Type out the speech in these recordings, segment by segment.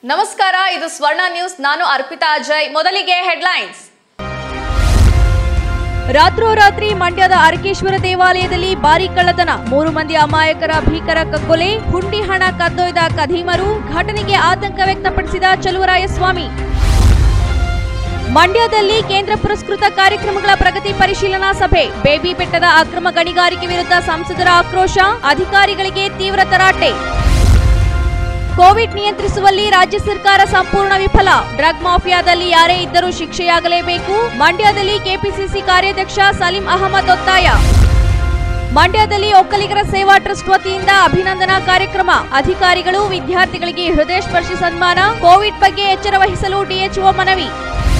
ನಮಸ್ಕಾರ ಇದು ಸ್ವರ್ಣ ನ್ಯೂಸ್ ನಾನು ಅರ್ಪಿತಾ ಅಜಯ್ ಮೊದಲಿಗೆ ಹೆಡ್ಲೈನ್ಸ್ ರಾತ್ರೋರಾತ್ರಿ ಮಂಡ್ಯದ ಅರಕೇಶ್ವರ ದೇವಾಲಯದಲ್ಲಿ ಭಾರೀ ಕಳ್ಳತನ ಮೂರು ಮಂದಿ ಅಮಾಯಕರ ಭೀಕರ ಕಗ್ಗೊಲೆ ಹುಂಡಿ ಹಣ ಕದ್ದೊಯ್ದ ಕದೀಮರು ಘಟನೆಗೆ ಆತಂಕ ವ್ಯಕ್ತಪಡಿಸಿದ ಚಲುವರಾಯಸ್ವಾಮಿ ಮಂಡ್ಯದಲ್ಲಿ ಕೇಂದ್ರ ಪುರಸ್ಕೃತ ಕಾರ್ಯಕ್ರಮಗಳ ಪ್ರಗತಿ ಪರಿಶೀಲನಾ ಸಭೆ ಬೇಬಿ ಬೆಟ್ಟದ ಅಕ್ರಮ ಗಣಿಗಾರಿಕೆ ವಿರುದ್ಧ ಸಂಸದರ ಆಕ್ರೋಶ ಅಧಿಕಾರಿಗಳಿಗೆ ತೀವ್ರ ತರಾಟೆ ಕೋವಿಡ್ ನಿಯಂತ್ರಿಸುವಲ್ಲಿ ರಾಜ್ಯ ಸರ್ಕಾರ ಸಂಪೂರ್ಣ ವಿಫಲ ಡ್ರಗ್ ಮಾಫಿಯಾದಲ್ಲಿ ಯಾರೇ ಇದ್ದರೂ ಶಿಕ್ಷೆಯಾಗಲೇಬೇಕು ಮಂಡ್ಯದಲ್ಲಿ ಕೆಪಿಸಿಸಿ ಕಾರ್ಯಾಧ್ಯಕ್ಷ ಸಲೀಂ ಅಹಮದ್ ಒತ್ತಾಯ ಮಂಡ್ಯದಲ್ಲಿ ಒಕ್ಕಲಿಗರ ಸೇವಾ ಟ್ರಸ್ಟ್ ವತಿಯಿಂದ ಅಭಿನಂದನಾ ಕಾರ್ಯಕ್ರಮ ಅಧಿಕಾರಿಗಳು ವಿದ್ಯಾರ್ಥಿಗಳಿಗೆ ಹೃದಯ ಸ್ಪರ್ಶಿ ಸನ್ಮಾನ ಕೋವಿಡ್ ಬಗ್ಗೆ ಎಚ್ಚರ ವಹಿಸಲು ಡಿಎಚ್ಒ ಮನವಿ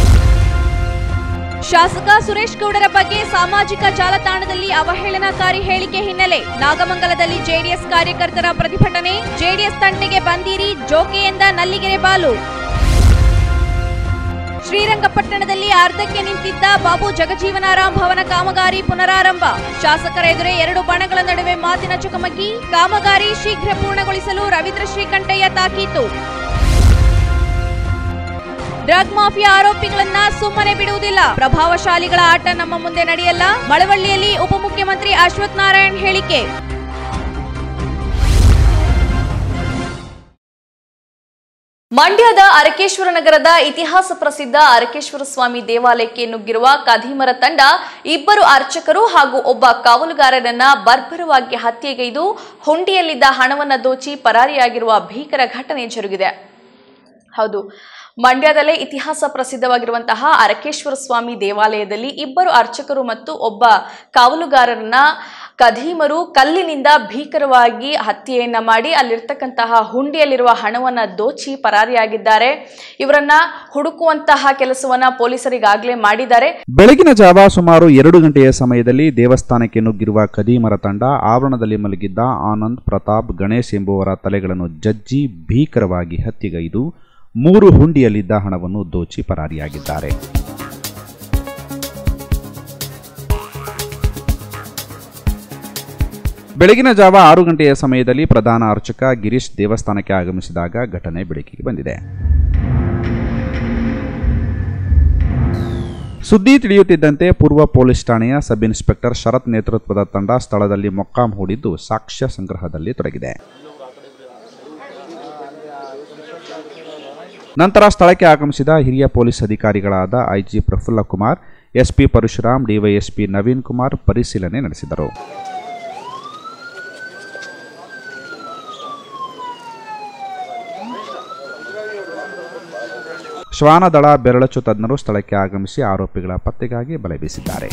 ಶಾಸಕ ಸುರೇಶ್ ಗೌಡರ ಬಗ್ಗೆ ಸಾಮಾಜಿಕ ಜಾಲತಾಣದಲ್ಲಿ ಅವಹೇಳನಕಾರಿ ಹೇಳಿಕೆ ಹಿನ್ನೆಲೆ ನಾಗಮಂಗಲದಲ್ಲಿ ಜೆಡಿಎಸ್ ಕಾರ್ಯಕರ್ತರ ಪ್ರತಿಭಟನೆ ಜೆಡಿಎಸ್ ತಂಟೆಗೆ ಬಂದಿರಿ ಜೋಕೆಯಿಂದ ನಲ್ಲಿಗೆರೆ ಬಾಲು ಶ್ರೀರಂಗಪಟ್ಟಣದಲ್ಲಿ ಅರ್ಧಕ್ಕೆ ನಿಂತಿದ್ದ ಬಾಬು ಜಗಜೀವನಾರಾಮ್ ಭವನ ಕಾಮಗಾರಿ ಪುನರಾರಂಭ ಶಾಸಕರ ಎದುರೇ ಎರಡು ಬಣಗಳ ನಡುವೆ ಮಾತಿನ ಚಕಮಕಿ ಕಾಮಗಾರಿ ಶೀಘ್ರ ಪೂರ್ಣಗೊಳಿಸಲು ರವೀಂದ್ರ ಶ್ರೀಕಂಠಯ್ಯ ತಾಕೀತು ಡ್ರಗ್ ಮಾಫಿಯಾ ಆರೋಪಿಗಳನ್ನ ಸುಮ್ಮನೆ ಬಿಡುವುದಿಲ್ಲ ಪ್ರಭಾವಶಾಲಿಗಳ ಆಟ ನಮ್ಮ ಮುಂದೆ ನಡೆಯಲ್ಲ ಮಳವಳ್ಳಿಯಲ್ಲಿ ಉಪಮುಖ್ಯಮಂತ್ರಿ ಅಶ್ವಥ್ ನಾರಾಯಣ್ ಹೇಳಿಕೆ ಮಂಡ್ಯದ ಅರಕೇಶ್ವರ ನಗರದ ಇತಿಹಾಸ ಪ್ರಸಿದ್ಧ ಅರಕೇಶ್ವರ ಸ್ವಾಮಿ ದೇವಾಲಯಕ್ಕೆ ನುಗ್ಗಿರುವ ಕದೀಮರ ತಂಡ ಇಬ್ಬರು ಅರ್ಚಕರು ಹಾಗೂ ಒಬ್ಬ ಕಾವಲುಗಾರರನ್ನ ಬರ್ಬರವಾಗಿ ಹತ್ಯೆಗೈದು ಹುಂಡಿಯಲ್ಲಿದ್ದ ಹಣವನ್ನ ದೋಚಿ ಪರಾರಿಯಾಗಿರುವ ಭೀಕರ ಘಟನೆ ಜರುಗಿದೆ ಹೌದು ಮಂಡ್ಯದಲ್ಲೇ ಇತಿಹಾಸ ಪ್ರಸಿದ್ಧವಾಗಿರುವಂತಹ ಅರಕೇಶ್ವರ ಸ್ವಾಮಿ ದೇವಾಲಯದಲ್ಲಿ ಇಬ್ಬರು ಅರ್ಚಕರು ಮತ್ತು ಒಬ್ಬ ಕಾವಲುಗಾರರನ್ನ ಕದೀಮರು ಕಲ್ಲಿನಿಂದ ಭೀಕರವಾಗಿ ಹತ್ಯೆಯನ್ನ ಮಾಡಿ ಅಲ್ಲಿರ್ತಕ್ಕಂತಹ ಹುಂಡಿಯಲ್ಲಿರುವ ಹಣವನ್ನ ದೋಚಿ ಪರಾರಿಯಾಗಿದ್ದಾರೆ ಇವರನ್ನ ಹುಡುಕುವಂತಹ ಕೆಲಸವನ್ನ ಪೊಲೀಸರಿಗಾಗಲೇ ಮಾಡಿದ್ದಾರೆ ಬೆಳಗಿನ ಜಾವ ಸುಮಾರು ಎರಡು ಗಂಟೆಯ ಸಮಯದಲ್ಲಿ ದೇವಸ್ಥಾನಕ್ಕೆ ನುಗ್ಗಿರುವ ಖದೀಮರ ತಂಡ ಆವರಣದಲ್ಲಿ ಮಲಗಿದ್ದ ಆನಂದ್ ಪ್ರತಾಪ್ ಗಣೇಶ್ ಎಂಬುವರ ತಲೆಗಳನ್ನು ಜಜ್ಜಿ ಭೀಕರವಾಗಿ ಹತ್ಯೆಗೈದು ಮೂರು ಹುಂಡಿಯಲ್ಲಿದ್ದ ಹಣವನ್ನು ದೋಚಿ ಪರಾರಿಯಾಗಿದ್ದಾರೆ ಬೆಳಗಿನ ಜಾವ ಆರು ಗಂಟೆಯ ಸಮಯದಲ್ಲಿ ಪ್ರಧಾನ ಅರ್ಚಕ ಗಿರೀಶ್ ದೇವಸ್ಥಾನಕ್ಕೆ ಆಗಮಿಸಿದಾಗ ಘಟನೆ ಬೆಳಕಿಗೆ ಬಂದಿದೆ ಸುದ್ದಿ ತಿಳಿಯುತ್ತಿದ್ದಂತೆ ಪೂರ್ವ ಪೊಲೀಸ್ ಠಾಣೆಯ ಸಬ್ ಇನ್ಸ್ಪೆಕ್ಟರ್ ಶರತ್ ನೇತೃತ್ವದ ತಂಡ ಸ್ಥಳದಲ್ಲಿ ಮೊಕ್ಕಾಂ ಹೂಡಿದ್ದು ಸಾಕ್ಷ್ಯ ಸಂಗ್ರಹದಲ್ಲಿ ತೊಡಗಿದೆ ನಂತರ ಸ್ಥಳಕ್ಕೆ ಆಗಮಿಸಿದ ಹಿರಿಯ ಪೊಲೀಸ್ ಅಧಿಕಾರಿಗಳಾದ IG Praphulla Kumar SP Parashuram DYSP Naveen Kumar ಪರಿಶೀಲನೆ ನಡೆಸಿದರು ಶ್ವಾನದಳ ಬೆರಳಚ್ಚು ತಜ್ಞರು ಸ್ಥಳಕ್ಕೆ ಆಗಮಿಸಿ ಆರೋಪಿಗಳ ಪತ್ತೆಗಾಗಿ ಬಲೆ ಬೀಸಿದ್ದಾರೆ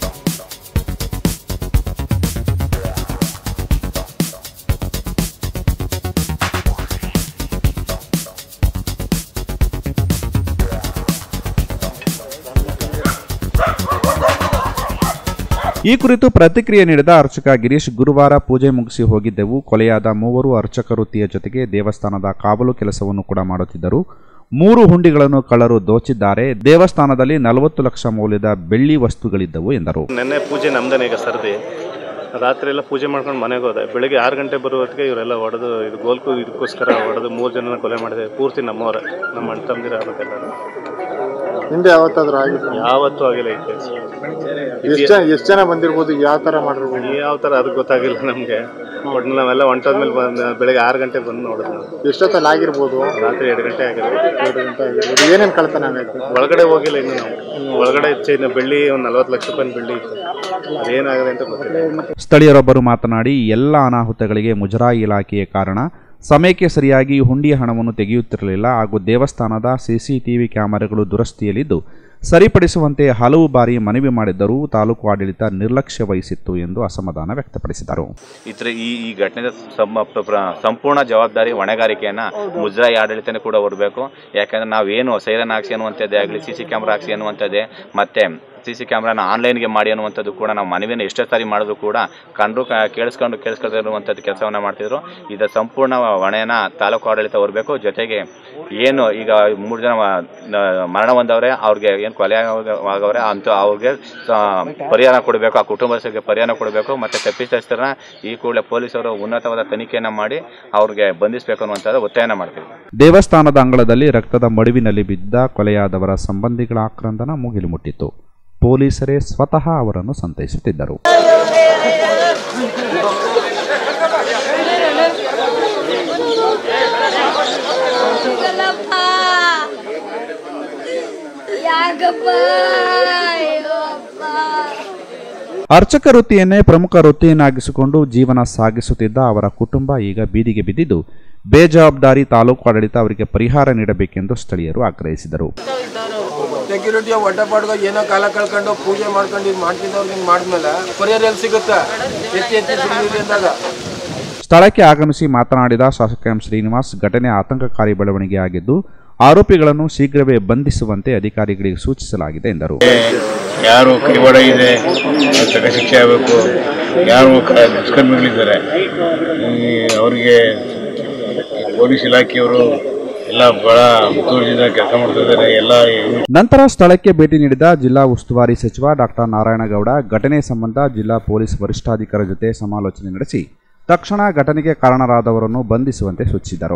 ಈ ಕುರಿತು ಪ್ರತಿಕ್ರಿಯೆ ನೀಡಿದ ಅರ್ಚಕ ಗಿರೀಶ್ ಗುರುವಾರ ಪೂಜೆ ಮುಗಿಸಿ ಹೋಗಿದ್ದೆವು ಕೊಲೆಯಾದ ಮೂವರು ಅರ್ಚಕ ವೃತ್ತಿಯ ಜೊತೆಗೆ ದೇವಸ್ಥಾನದ ಕಾವಲು ಕೆಲಸವನ್ನು ಕೂಡ ಮಾಡುತ್ತಿದ್ದರು ಮೂರು ಹುಂಡಿಗಳನ್ನು ಕಳ್ಳರು ದೋಚಿದ್ದಾರೆ ದೇವಸ್ಥಾನದಲ್ಲಿ ನಲವತ್ತು ಲಕ್ಷ ಮೌಲ್ಯದ ಬೆಳ್ಳಿ ವಸ್ತುಗಳಿದ್ದವು ಎಂದರು ನೆನ್ನೆ ಪೂಜೆ ನಮ್ದೇನೆ ಈಗ ಸರ್ದಿ ರಾತ್ರಿ ಎಲ್ಲ ಪೂಜೆ ಮಾಡ್ಕೊಂಡು ಮನೆಗೆ ಹೋದೆ ಬೆಳಿಗ್ಗೆ ಆರು ಗಂಟೆ ಬರುವತ್ತಿಗೆ ಇವರೆಲ್ಲ ಹೊಡೆದು ಇದು ಗೋಲ್ಕು ಇದಕ್ಕೋಸ್ಕರ ಹೊಡೆದು ಮೂರು ಜನನ ಕೊಲೆ ಮಾಡಿದೆ ಪೂರ್ತಿ ನಮ್ಮವರೇ ನಮ್ಮ ಅಣ್ಣ ತಮ್ಮದಿರ ಆಗ್ಬೇಕೆಲ್ಲ ಹಿಂದೆ ಯಾವತ್ತಾದ್ರೂ ಆಗಿತ್ತು ಯಾವತ್ತೂ ಆಗಿಲ್ಲ ಈ ಕೇಸ್ ಎಷ್ಟು ಜನ ಎಷ್ಟು ಜನ ಬಂದಿರ್ಬೋದು ಯಾವ ತರ ಮಾಡಿರ್ಬೋದು ಯಾವ ಥರ ಅದು ಗೊತ್ತಾಗಿಲ್ಲ ನಮಗೆ ಒಟ್ಟು ನಾವೆಲ್ಲ ಹೊಂಟೋದ್ಮೇಲೆ ಬಂದು ಬೆಳಿಗ್ಗೆ ಆರು ಗಂಟೆಗೆ ಬಂದು ನೋಡಿದ್ವಿ ನಾವು ಎಷ್ಟೊತ್ತಲ್ಲಿ ಆಗಿರ್ಬೋದು ರಾತ್ರಿ ಎರಡು ಗಂಟೆ ಆಗಿದೆ ಎರಡು ಗಂಟೆ ಆಗಿರ್ಬೋದು ಏನೇನು ಕಳ್ತನ ಆಗೈತೆ ಒಳಗಡೆ ಹೋಗಿಲ್ಲ ಇನ್ನು ನಾವು ಒಳಗಡೆ ಚೈನ್ ಬೆಳ್ಳಿ ಒಂದು ನಲ್ವತ್ತು ಲಕ್ಷ ರೂಪಾಯಿ ಬೆಳ್ಳಿ ಇತ್ತು ಅದೇನಾಗಿದೆ ಅಂತ ಗೊತ್ತಿಲ್ಲ ಸ್ಥಳೀಯರೊಬ್ಬರು ಮಾತನಾಡಿ ಎಲ್ಲ ಅನಾಹುತಗಳಿಗೆ ಮುಜರಾಯಿ ಇಲಾಖೆಯ ಕಾರಣ ಸಮಯಕ್ಕೆ ಸರಿಯಾಗಿ ಹುಂಡಿಯ ಹಣವನ್ನು ತೆಗೆಯುತ್ತಿರಲಿಲ್ಲ ಹಾಗೂ ದೇವಸ್ಥಾನದ ಸಿಸಿಟಿವಿ ಕ್ಯಾಮೆರಾಗಳು ದುರಸ್ತಿಯಲ್ಲಿದ್ದು ಸರಿಪಡಿಸುವಂತೆ ಹಲವು ಬಾರಿ ಮನವಿ ಮಾಡಿದ್ದರೂ ತಾಲೂಕು ಆಡಳಿತ ನಿರ್ಲಕ್ಷ್ಯ ವಹಿಸಿತ್ತು ಎಂದು ಅಸಮಾಧಾನ ವ್ಯಕ್ತಪಡಿಸಿದರು ಇತರ ಈ ಈ ಘಟನೆದ ಸಮ- ಪ್ರ- ಪ್ರ- ಸಂಪೂರ್ಣ ಜವಾಬ್ದಾರಿ ಹೊಣೆಗಾರಿಕೆಯನ್ನ ಮುಜರಾಯಿ ಆಡಳಿತನೇ ಕೂಡ ಹೊರಬೇಕು ಯಾಕಂದ್ರೆ ನಾವೇನು ಸೈರನ್ ಹಾಕ್ಸಿ ಅನ್ನುವಂಥದ್ದೇ ಆಗಲಿ ಸಿ ಸಿ ಕ್ಯಾಮ್ರಾ ಹಾಕ್ಸಿ ಅನ್ನುವಂಥದ್ದೇ ಮತ್ತೆ ಸಿ ಸಿ ಕ್ಯಾಮ್ರಾನ ಆನ್ಲೈನ್ಗೆ ಮಾಡಿ ಅನ್ನುವಂಥದ್ದು ಕೂಡ ನಾವು ಮನವಿಯನ್ನು ಎಷ್ಟೇ ಸಾರಿ ಮಾಡಿದ್ರು ಕೂಡ ಕಂಡ್ರು ಕ- ಕೇಳಿಸ್ಕೊಂಡು ಕೇಳಿಸ್ಕೊಳ್ದೇ ಇರುವಂಥದ್ದು ಕೆಲಸವನ್ನು ಮಾಡ್ತಿದ್ರು ಇದರ ಸಂಪೂರ್ಣ ಹೊಣೆನ ತಾಲೂಕು ಆಡಳಿತ ಹೊರಬೇಕು ಜೊತೆಗೆ ಏನು ಈಗ ಮೂರು ಜನ ಮ- ನ- ಮರಣ ಹೊಂದವ್ರೆ ಅವ್ರಿಗೆ ಏನು ಕೊಲೆ ಆಗ- ಆಗವ್ರೆ ಅಂತ ಅವ್ರಿಗೆ ಸ- ಪರಿಹಾರ ಕೊಡಬೇಕು ಆ ಕುಟುಂಬಸ್ಥರಿಗೆ ಪರಿಹಾರ ಕೊಡಬೇಕು ಮತ್ತು ತಪ್ಪಿತಸ್ಥರನ್ನ ಈ ಕೂಡಲೇ ಪೊಲೀಸರು ಉನ್ನತವಾದ ತನಿಖೆಯನ್ನು ಮಾಡಿ ಅವ್ರಿಗೆ ಬಂಧಿಸಬೇಕು ಅನ್ನುವಂಥದ್ದು ಒತ್ತಾಯನ ಮಾಡ್ತೀವಿ ದೇವಸ್ಥಾನದ ಅಂಗಳದಲ್ಲಿ ರಕ್ತದ ಮಡುವಿನಲ್ಲಿ ಬಿದ್ದ ಕೊಲೆಯಾದವರ ಸಂಬಂಧಿಗಳ ಆಕ್ರಂದನ ಮುಗಿಲು ಮುಟ್ಟಿತ್ತು ಪೊಲೀಸರೇ ಸ್ವತಃ ಅವರನ್ನು ಸಂತೈಸುತ್ತಿದ್ದರು ಯಾಕಪ್ಪ ಅಯ್ಯೋ ಅಪ್ಪ ಅರ್ಚಕ ವೃತ್ತಿಯನ್ನೇ ಪ್ರಮುಖ ವೃತ್ತಿಯನ್ನಾಗಿಸಿಕೊಂಡು ಜೀವನ ಸಾಗಿಸುತ್ತಿದ್ದ ಅವರ ಕುಟುಂಬ ಈಗ ಬೀದಿಗೆ ಬಿದ್ದಿದ್ದು ಬೇಜವಾಬ್ದಾರಿ ತಾಲೂಕು ಆಡಳಿತ ಅವರಿಗೆ ಪರಿಹಾರ ನೀಡಬೇಕೆಂದು ಸ್ಥಳೀಯರು ಆಗ್ರಹಿಸಿದರು ಸೆಕ್ಯೂರಿಟಿಯ ಒಡ್ಡಪಾಡ್ಗೋ ಏನೋ ಕಾಲ ಕಳ್ಕೊಂಡು ಪೂಜೆ ಮಾಡ್ಕೊಂಡು ಇದು ಮಾಡ್ತಿದ್ದವ್ರಿಗೆ ಹಿಂಗೆ ಮಾಡಿದ್ಮೇಲೆ ಪರಿಹಾರ ಎಲ್ಲಿ ಸಿಗುತ್ತೆ ಎತ್ತಿ ಎತ್ತಿ ಸುಮ್ಮನೆ ಅಂದಾಗ ಸ್ಥಳಕ್ಕೆ ಆಗಮಿಸಿ ಮಾತನಾಡಿದ ಶಾಸಕ ಎಂ ಶ್ರೀನಿವಾಸ್ ಘಟನೆ ಆತಂಕಕಾರಿ ಬೆಳವಣಿಗೆ ಆಗಿದ್ದು ಆರೋಪಿಗಳನ್ನು ಶೀಘ್ರವೇ ಬಂಧಿಸುವಂತೆ ಅಧಿಕಾರಿಗಳಿಗೆ ಸೂಚಿಸಲಾಗಿದೆ ಎಂದರು ಯಾರು ಕೈವಾಡ ಇದೆ ತಕ್ಕ ಶಿಕ್ಷೆ ಆಗಬೇಕು ಯಾರು ಕ- ದುಷ್ಕರ್ಮಿಗಳಿದ್ದಾರೆ ಈ ಅವರಿಗೆ ಪೊಲೀಸ್ ಇಲಾಖೆಯವರು ಎಲ್ಲ ಬಹಳ ಮುತುವರ್ಜಿಯಿಂದ ಕೆಲಸ ಮಾಡ್ತಾ ಇದ್ದಾರೆ ಎಲ್ಲ ನಂತರ ಸ್ಥಳಕ್ಕೆ ಭೇಟಿ ನೀಡಿದ ಜಿಲ್ಲಾ ಉಸ್ತುವಾರಿ ಸಚಿವ ಡಾಕ್ಟರ್ ನಾರಾಯಣಗೌಡ ಘಟನೆ ಸಂಬಂಧ ಜಿಲ್ಲಾ ಪೊಲೀಸ್ ವರಿಷ್ಠಾಧಿಕಾರಿ ಜೊತೆ ಸಮಾಲೋಚನೆ ನಡೆಸಿ ತಕ್ಷಣ ಘಟನೆಗೆ ಕಾರಣರಾದವರನ್ನು ಬಂಧಿಸುವಂತೆ ಸೂಚಿಸಿದರು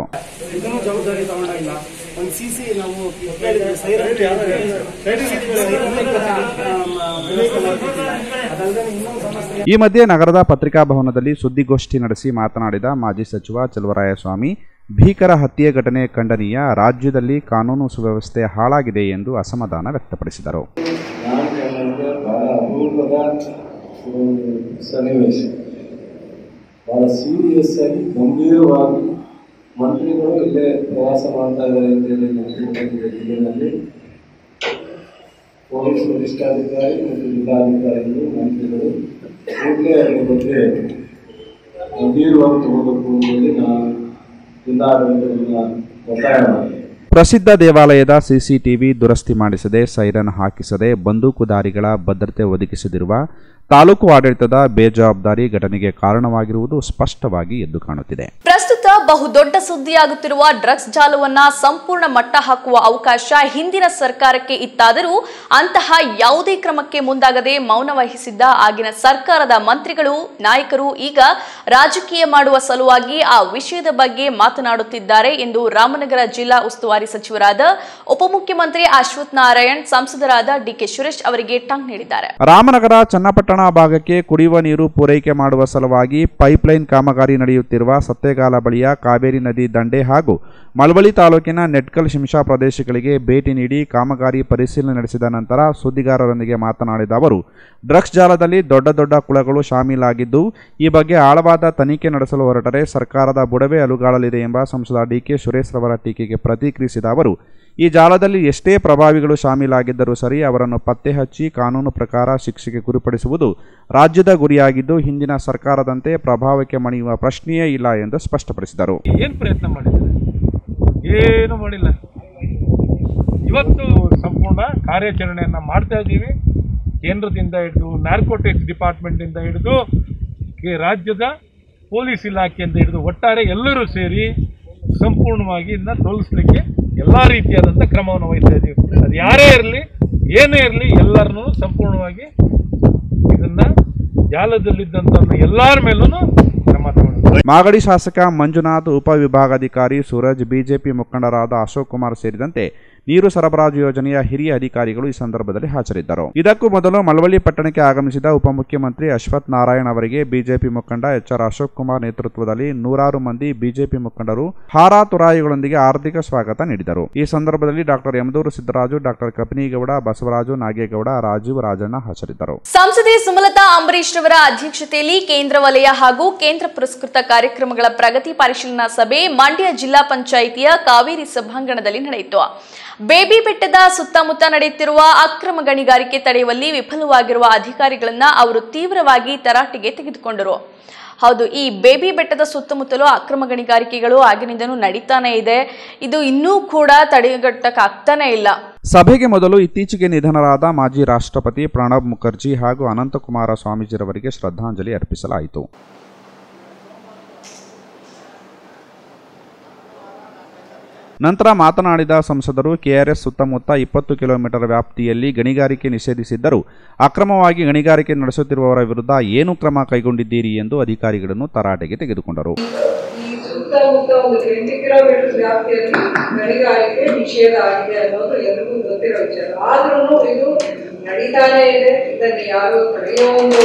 ಈ ಮಧ್ಯೆ ನಗರದ ಪತ್ರಿಕಾ ಭವನದಲ್ಲಿ ಸುದ್ದಿಗೋಷ್ಠಿ ನಡೆಸಿ ಮಾತನಾಡಿದ ಮಾಜಿ ಸಚಿವ ಚಲುವರಾಯಸ್ವಾಮಿ ಭೀಕರ ಹತ್ಯೆ ಘಟನೆ ಖಂಡನೀಯ ರಾಜ್ಯದಲ್ಲಿ ಕಾನೂನು ಸುವ್ಯವಸ್ಥೆ ಹಾಳಾಗಿದೆ ಎಂದು ಅಸಮಾಧಾನ ವ್ಯಕ್ತಪಡಿಸಿದರು ಬಹಳ ಅಪರೂಪದ ಹ್ಮ್, ಸನ್ನಿವೇಶ ಬಹಳ ಸೀರಿಯಸ್ ಆಗಿ ಗಂಭೀರವಾಗಿ ಮಂತ್ರಿಗಳು ಇಲ್ಲೇ ಪ್ರವಾಸ ಮಾಡ್ತಾ ಇದ್ದಾರೆ ಅಂತ ಹೇಳಿ ಗೊತ್ತಿರ್ತಕ್ಕಂಥ ಜಿಲ್ಲೆಯಲ್ಲಿ ಪೊಲೀಸ್ ವರಿಷ್ಠಾಧಿಕಾರಿ ಮತ್ತು ಜಿಲ್ಲಾಧಿಕಾರಿಗಳು ಮಂತ್ರಿಗಳು ಕೂಡಲೇ ಅದರ ಬಗ್ಗೆ ಗಂಭೀರವಾಗಿ ತಗೋಬೇಕು ಅಂತ ಹೇಳಿ ನಾನು ಜಿಲ್ಲಾಡಳಿತವನ್ನು ಒತ್ತಾಯ ಮಾಡಿದೆ ಪ್ರಸಿದ್ಧ ದೇವಾಲಯದ ಸಿಸಿಟಿವಿ ದುರಸ್ತಿ ಮಾಡಿಸದೆ ಸೈರನ್ ಹಾಕಿಸದೆ ಬಂದೂಕುದಾರಿಗಳ ಭದ್ರತೆ ಒದಗಿಸದಿರುವ ತಾಲೂಕು ಆಡಳಿತದ ಬೇಜವಾಬ್ದಾರಿ ಘಟನೆಗೆ ಕಾರಣವಾಗಿರುವುದು ಸ್ಪಷ್ಟವಾಗಿ ಎದ್ದು ಕಾಣುತ್ತಿದೆ ಪ್ರಸ್ತುತ ಬಹುದೊಡ್ಡ ಸುದ್ದಿಯಾಗುತ್ತಿರುವ ಡ್ರಗ್ಸ್ ಜಾಲವನ್ನ ಸಂಪೂರ್ಣ ಮಟ್ಟ ಹಾಕುವ ಅವಕಾಶ ಹಿಂದಿನ ಸರ್ಕಾರಕ್ಕೆ ಇತ್ತಾದರೂ ಅಂತಹ ಯಾವುದೇ ಕ್ರಮಕ್ಕೆ ಮುಂದಾಗದೆ ಮೌನ ವಹಿಸಿದ್ದ ಆಗಿನ ಸರ್ಕಾರದ ಮಂತ್ರಿಗಳು ನಾಯಕರು ಈಗ ರಾಜಕೀಯ ಮಾಡುವ ಸಲುವಾಗಿ ಆ ವಿಷಯದ ಬಗ್ಗೆ ಮಾತನಾಡುತ್ತಿದ್ದಾರೆ ಎಂದು ರಾಮನಗರ ಜಿಲ್ಲಾ ಉಸ್ತುವಾರಿ ಸಚಿವರಾದ ಉಪಮುಖ್ಯಮಂತ್ರಿ ಅಶ್ವಥ್ ನಾರಾಯಣ್ ಸಂಸದರಾದ ಡಿಕೆ ಸುರೇಶ್ ಅವರಿಗೆ ಟಾಂಗ್ ನೀಡಿದ್ದಾರೆ ರಾಮನಗರ ಚನ್ನಪಟ್ಟಣ ಭಾಗಕ್ಕೆ ಕುಡಿಯುವ ನೀರು ಪೂರೈಕೆ ಮಾಡುವ ಸಲುವಾಗಿ ಪೈಪ್ಲೈನ್ ಕಾಮಗಾರಿ ನಡೆಯುತ್ತಿರುವ ಸತ್ತೇಗಾಲ ಬಳಿಯ ಕಾವೇರಿ ನದಿ ದಂಡೆ ಹಾಗೂ ಮಳವಳ್ಳಿ ತಾಲೂಕಿನ ನೆಟ್ಕಲ್ ಶಿಂಷಾ ಪ್ರದೇಶಗಳಿಗೆ ಭೇಟಿ ನೀಡಿ ಕಾಮಗಾರಿ ಪರಿಶೀಲನೆ ನಡೆಸಿದ ನಂತರ ಸುದ್ದಿಗಾರರೊಂದಿಗೆ ಮಾತನಾಡಿದ ಅವರು ಡ್ರಗ್ಸ್ ಜಾಲದಲ್ಲಿ ದೊಡ್ಡ ದೊಡ್ಡ ಕುಳಗಳು ಶಾಮೀಲಾಗಿದ್ದು ಈ ಬಗ್ಗೆ ಆಳವಾದ ತನಿಖೆ ನಡೆಸಲು ಹೊರಟರೆ ಸರ್ಕಾರದ ಬುಡವೇ ಅಲುಗಾಡಲಿದೆ ಎಂಬ ಸಂಸದ ಡಿಕೆ ಸುರೇಶ್ ರವರ ಟೀಕೆಗೆ ಪ್ರತಿಕ್ರಿಯಿಸಿದ ಅವರು ಈ ಜಾಲದಲ್ಲಿ ಎಷ್ಟೇ ಪ್ರಭಾವಿಗಳು ಶಾಮೀಲಾಗಿದ್ದರೂ ಸರಿ ಅವರನ್ನು ಪತ್ತೆ ಹಚ್ಚಿ ಕಾನೂನು ಪ್ರಕಾರ ಶಿಕ್ಷೆಗೆ ಗುರಿಪಡಿಸುವುದು ರಾಜ್ಯದ ಗುರಿಯಾಗಿದ್ದು ಹಿಂದಿನ ಸರ್ಕಾರದಂತೆ ಪ್ರಭಾವಕ್ಕೆ ಮಣಿಯುವ ಪ್ರಶ್ನೆಯೇ ಇಲ್ಲ ಎಂದು ಸ್ಪಷ್ಟಪಡಿಸಿದರು ಏನು ಪ್ರಯತ್ನ ಮಾಡಿದ್ದಾರೆ ಏನು ಮಾಡಿಲ್ಲ ಇವತ್ತು ಸಂಪೂರ್ಣ ಕಾರ್ಯಾಚರಣೆಯನ್ನು ಮಾಡ್ತಾ ಇದ್ದೀವಿ ಕೇಂದ್ರದಿಂದ ಹಿಡಿದು ನಾರ್ಕೋಟಿಕ್ಸ್ ಡಿಪಾರ್ಟ್ಮೆಂಟಿಂದ ಹಿಡಿದು ಕೆ- ರಾಜ್ಯದ ಪೊಲೀಸ್ ಇಲಾಖೆಯಿಂದ ಹಿಡಿದು ಒಟ್ಟಾರೆ ಎಲ್ಲರೂ ಸೇರಿ ಸಂಪೂರ್ಣವಾಗಿ ಇದನ್ನ ತೊಲಗಿಸ್ಲಿಕ್ಕೆ ಎಲ್ಲ ರೀತಿಯಾದಂಥ ಕ್ರಮವನ್ನು ವಹಿಸ್ತಾ ಇದ್ದೀವಿ ಅದು ಯಾರೇ ಇರಲಿ ಏನೇ ಇರಲಿ ಎಲ್ಲರನ್ನೂ ಸಂಪೂರ್ಣವಾಗಿ ಇದನ್ನ ಜಾಲದಲ್ಲಿದ್ದಂಥ ಎಲ್ಲರ ಮೇಲೂ ಕ್ರಮ ತಗೊಳ್ಳಿ ಮಾಗಡಿ ಶಾಸಕ ಮಂಜುನಾಥ್ ಉಪವಿಭಾಗಾಧಿಕಾರಿ ಸೂರಜ್ ಬಿಜೆಪಿ ಮುಖಂಡರಾದ ಅಶೋಕ್ ಕುಮಾರ್ ಸೇರಿದಂತೆ ನೀರು ಸರಬರಾಜು ಯೋಜನೆಯ ಹಿರಿಯ ಅಧಿಕಾರಿಗಳು ಈ ಸಂದರ್ಭದಲ್ಲಿ ಹಾಜರಿದ್ದರು ಇದಕ್ಕೂ ಮೊದಲು ಮಳವಳ್ಳಿ ಪಟ್ಟಣಕ್ಕೆ ಆಗಮಿಸಿದ ಉಪಮುಖ್ಯಮಂತ್ರಿ ಅಶ್ವಥ್ ನಾರಾಯಣ್ ಅವರಿಗೆ ಬಿಜೆಪಿ ಮುಖಂಡ ಎಚ್ ಆರ್ ಅಶೋಕ್ ಕುಮಾರ್ ನೇತೃತ್ವದಲ್ಲಿ ನೂರಾರು ಮಂದಿ ಬಿಜೆಪಿ ಮುಖಂಡರು ಹಾರ ತುರಾಯಿಗಳೊಂದಿಗೆ ಆರ್ಥಿಕ ಸ್ವಾಗತ ನೀಡಿದರು ಈ ಸಂದರ್ಭದಲ್ಲಿ ಡಾಕ್ಟರ್ ಯಮದೂರು ಸಿದ್ದರಾಜು ಡಾಕ್ಟರ್ ಕಪಿನಿಗೌಡ ಬಸವರಾಜು ನಾಗೇಗೌಡ ರಾಜೀವ್ ರಾಜಣ್ಣ ಹಾಜರಿದ್ದರು ಸಂಸದೆ ಸುಮಲತಾ ಅಂಬರೀಶ್ ರವರ ಅಧ್ಯಕ್ಷತೆಯಲ್ಲಿ ಕೇಂದ್ರ ವಲಯ ಹಾಗೂ ಕೇಂದ್ರ ಪುರಸ್ಕೃತ ಕಾರ್ಯಕ್ರಮಗಳ ಪ್ರಗತಿ ಪರಿಶೀಲನಾ ಸಭೆ ಮಂಡ್ಯ ಜಿಲ್ಲಾ ಪಂಚಾಯಿತಿಯ ಕಾವೇರಿ ಸಭಾಂಗಣದಲ್ಲಿ ನಡೆಯಿತು ಬೇಬಿ ಬೆಟ್ಟದ ಸುತ್ತಮುತ್ತ ನಡೆಯುತ್ತಿರುವ ಅಕ್ರಮ ಗಣಿಗಾರಿಕೆ ತಡೆಯುವಲ್ಲಿ ವಿಫಲವಾಗಿರುವ ಅಧಿಕಾರಿಗಳನ್ನ ಅವರು ತೀವ್ರವಾಗಿ ತರಾಟೆಗೆ ತೆಗೆದುಕೊಂಡರು ಹೌದು ಈ ಬೇಬಿ ಬೆಟ್ಟದ ಸುತ್ತಮುತ್ತಲೂ ಅಕ್ರಮ ಗಣಿಗಾರಿಕೆಗಳು ಆಗಿನಿಂದನೂ ನಡೀತಾನೆ ಇದೆ ಇದು ಇನ್ನೂ ಕೂಡ ತಡೆಗಟ್ಟಕ್ಕಾಗ್ತಾನೆ ಇಲ್ಲ ಸಭೆಗೆ ಮೊದಲು ಇತ್ತೀಚೆಗೆ ನಿಧನರಾದ ಮಾಜಿ ರಾಷ್ಟ್ರಪತಿ ಪ್ರಣಬ್ ಮುಖರ್ಜಿ ಹಾಗೂ ಅನಂತಕುಮಾರ ಸ್ವಾಮೀಜಿರವರಿಗೆ ಶ್ರದ್ಧಾಂಜಲಿ ಅರ್ಪಿಸಲಾಯಿತು ನಂತರ ಮಾತನಾಡಿದ ಸಂಸದರು ಕೆಆರ್ಎಸ್ ಸುತ್ತಮುತ್ತ ಇಪ್ಪತ್ತು ಕಿಲೋಮೀಟರ್ ವ್ಯಾಪ್ತಿಯಲ್ಲಿ ಗಣಿಗಾರಿಕೆ ನಿಷೇಧಿಸಿದ್ದರೂ ಅಕ್ರಮವಾಗಿ ಗಣಿಗಾರಿಕೆ ನಡೆಸುತ್ತಿರುವವರ ವಿರುದ್ಧ ಏನು ಕ್ರಮ ಕೈಗೊಂಡಿದ್ದೀರಿ ಎಂದು ಅಧಿಕಾರಿಗಳನ್ನು ತರಾಟೆಗೆ ತೆಗೆದುಕೊಂಡರು ಈ ಸುತ್ತಮುತ್ತ ಒಂದು ಟ್ವೆಂಟಿ ಕಿಲೋಮೀಟರ್ ವ್ಯಾಪ್ತಿಯಲ್ಲಿ ಗಣಿಗಾರಿಕೆ ನಿಷೇಧ ಆಗಿದೆ ಅನ್ನೋದು ಎಲ್ರಿಗೂ ಗೊತ್ತಿರೋ ವಿಚಾರ ಆದ್ರೂ ಇದು ನಡೀತಾನೆ ಇದೆ ಇದನ್ನು ಯಾರು ತಡೆಯೋ ಒಂದು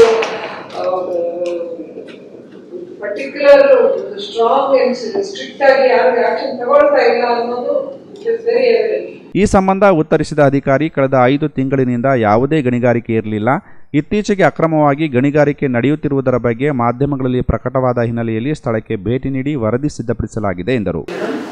ಪರ್ಟಿಕ್ಯುಲರ್ ಸ್ಟ್ರಾಂಗ್ ಸ್ಟ್ರಿಕ್ಟ್ ಆಗಿ ಯಾರು ಆಕ್ಷನ್ ತಗೊಳ್ತಾ ಇಲ್ಲ ಅನ್ನೋದು ಇಸ್ ವೆರಿ ಎವಿಡೆಂಟ್ ಈ ಸಂಬಂಧ ಉತ್ತರಿಸಿದ ಅಧಿಕಾರಿ ಕಳೆದ ಐದು ತಿಂಗಳಿನಿಂದ ಯಾವುದೇ ಗಣಿಗಾರಿಕೆ ಇರಲಿಲ್ಲ ಇತ್ತೀಚೆಗೆ ಅಕ್ರಮವಾಗಿ ಗಣಿಗಾರಿಕೆ ನಡೆಯುತ್ತಿರುವುದರ ಬಗ್ಗೆ ಮಾಧ್ಯಮಗಳಲ್ಲಿ ಪ್ರಕಟವಾದ ಹಿನ್ನೆಲೆಯಲ್ಲಿ ಸ್ಥಳಕ್ಕೆ ಭೇಟಿ ನೀಡಿ ವರದಿ ಸಿದ್ಧಪಡಿಸಲಾಗಿದೆ ಎಂದರು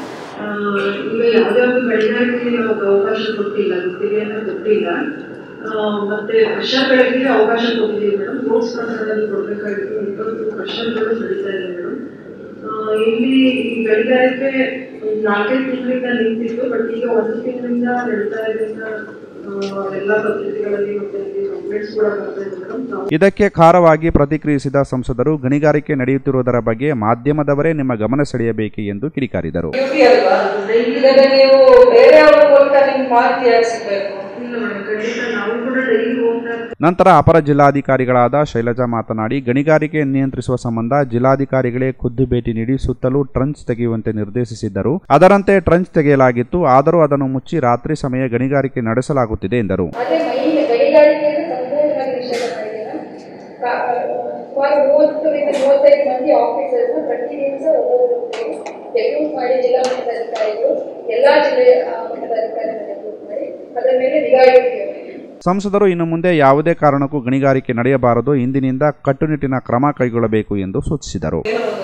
ಈಗ ಯಾವುದೇ ಒಂದು ಗಣಿಗಾರಿಕೆಗೆ ನಾವು ಅವಕಾಶ ಕೊಟ್ಟಿಲ್ಲ ಗುತ್ತಿಗೆ ಅಂತ ಕೊಟ್ಟಿಲ್ಲ ಆ, ಮತ್ತೆ ಕ್ರಷರ್ಗಳಿಗೆ ಅವಕಾಶ ಕೊಟ್ಟಿದ್ದೀವಿ ಮೇಡಮ್ ರೋಡ್ಸ್ ಪ್ರಕಾರದಲ್ಲಿ ಕೊಡಬೇಕಾಗಿತ್ತು ಇಪ್ಪತ್ತು ಕ್ರಷರ್ಗಳು ನಡೀತಾ ಇದೆ ಮೇಡಮ್ ಇಲ್ಲಿ ಈ ಗಣಿಗಾರಿಕೆ ಒಂದು ನಾಲ್ಕೈದು ತಿಂಗಳಿಂದ ನಿಂತಿತ್ತು ಬಟ್ ಈಗ ಒಂದು ತಿಂಗಳಿಂದ ನಡೀತಾ ಇದೆ ಅಂತ ಆ, ಎಲ್ಲ ಪತ್ರಿಕೆಗಳಲ್ಲಿ ಮತ್ತೆ ಕಂಪ್ಲೇಂಟ್ಸ್ ಕೂಡ ಬರ್ತಾ ಇದೆ ಮೇಡಮ್ ನಾವು ಇದಕ್ಕೆ ಖಾರವಾಗಿ ಪ್ರತಿಕ್ರಿಯಿಸಿದ ಸಂಸದರು ಗಣಿಗಾರಿಕೆ ನಡೆಯುತ್ತಿರುವುದರ ಬಗ್ಗೆ ಮಾಧ್ಯಮದವರೇ ನಿಮ್ಮ ಗಮನ ಸೆಳೆಯಬೇಕೆ ಎಂದು ಕಿಡಿಕಾರಿದರು ಡ್ಯೂಟಿ ಅಲ್ವಾ ಇದನ್ನ ನೀವು ಬೇರೆಯವ್ರ ಮೂಲಕ ನಿಮ್ಗೆ ಮಾಹಿತಿ ಯಾಕೆ ಸಿಗ್ಬೇಕು ಇಲ್ಲ ಮೇಡಮ್ ಖಂಡಿತ ನಾವು ಕೂಡ ಡೈಲಿ ಹೋಗ್ತಾ ನಂತರ ಅಪರ ಜಿಲ್ಲಾಧಿಕಾರಿಗಳಾದ ಶೈಲಜಾ ಮಾತನಾಡಿ ಗಣಿಗಾರಿಕೆ ನಿಯಂತ್ರಿಸುವ ಸಂಬಂಧ ಜಿಲ್ಲಾಧಿಕಾರಿಗಳೇ ಖುದ್ದು ಭೇಟಿ ನೀಡಿ ಸುತ್ತಲೂ ಟ್ರಂಚ್ ತೆಗೆಯುವಂತೆ ನಿರ್ದೇಶಿಸಿದ್ದರು ಅದರಂತೆ ಟ್ರಂಚ್ ತೆಗೆಯಲಾಗಿತ್ತು ಆದರೂ ಅದನ್ನು ಮುಚ್ಚಿ ರಾತ್ರಿ ಸಮಯ ಗಣಿಗಾರಿಕೆ ನಡೆಸಲಾಗುತ್ತಿದೆ ಎಂದರು ಅದೇ ಮೈ ಗಣಿಗಾರಿಕೆಯನ್ನು ಸಂಪೂರ್ಣವಾಗಿ ನಿಷೇಧ ಮಾಡಿದ್ದೀರಾ ಕಾ- ಸುಮಾರು ಮೂವತ್ತರಿಂದ ಮೂವತ್ತೈದು ಮಂದಿ ಆಫೀಸರ್ಸ್ ಪ್ರತಿ ದಿವಸ ಒಬ್ಬೊಬ್ಬರು ರೆಕ್ರೂಟ್ ಮಾಡಿ ಜಿಲ್ಲಾ ಮಟ್ಟದ ಅಧಿಕಾರಿಗಳು ಎಲ್ಲಾ ಜಿಲ್ಲೆಯ ಆ, ಮಟ್ಟದ ಅಧಿಕಾರಿಗಳನ್ನ ರೆಕ್ರೂಟ್ ಮಾಡಿ ಅದರ ಮೇಲೆ ನಿಗಾ ಇಟ್ಟಿದ್ದೇವೆ ಸಂಸದರು ಇನ್ನು ಮುಂದೆ ಯಾವುದೇ ಕಾರಣಕ್ಕೂ ಗಣಿಗಾರಿಕೆ ನಡೆಯಬಾರದು ಇಂದಿನಿಂದ ಕಟ್ಟುನಿಟ್ಟಿನ ಕ್ರಮ ಕೈಗೊಳ್ಳಬೇಕು ಎಂದು ಸೂಚಿಸಿದರು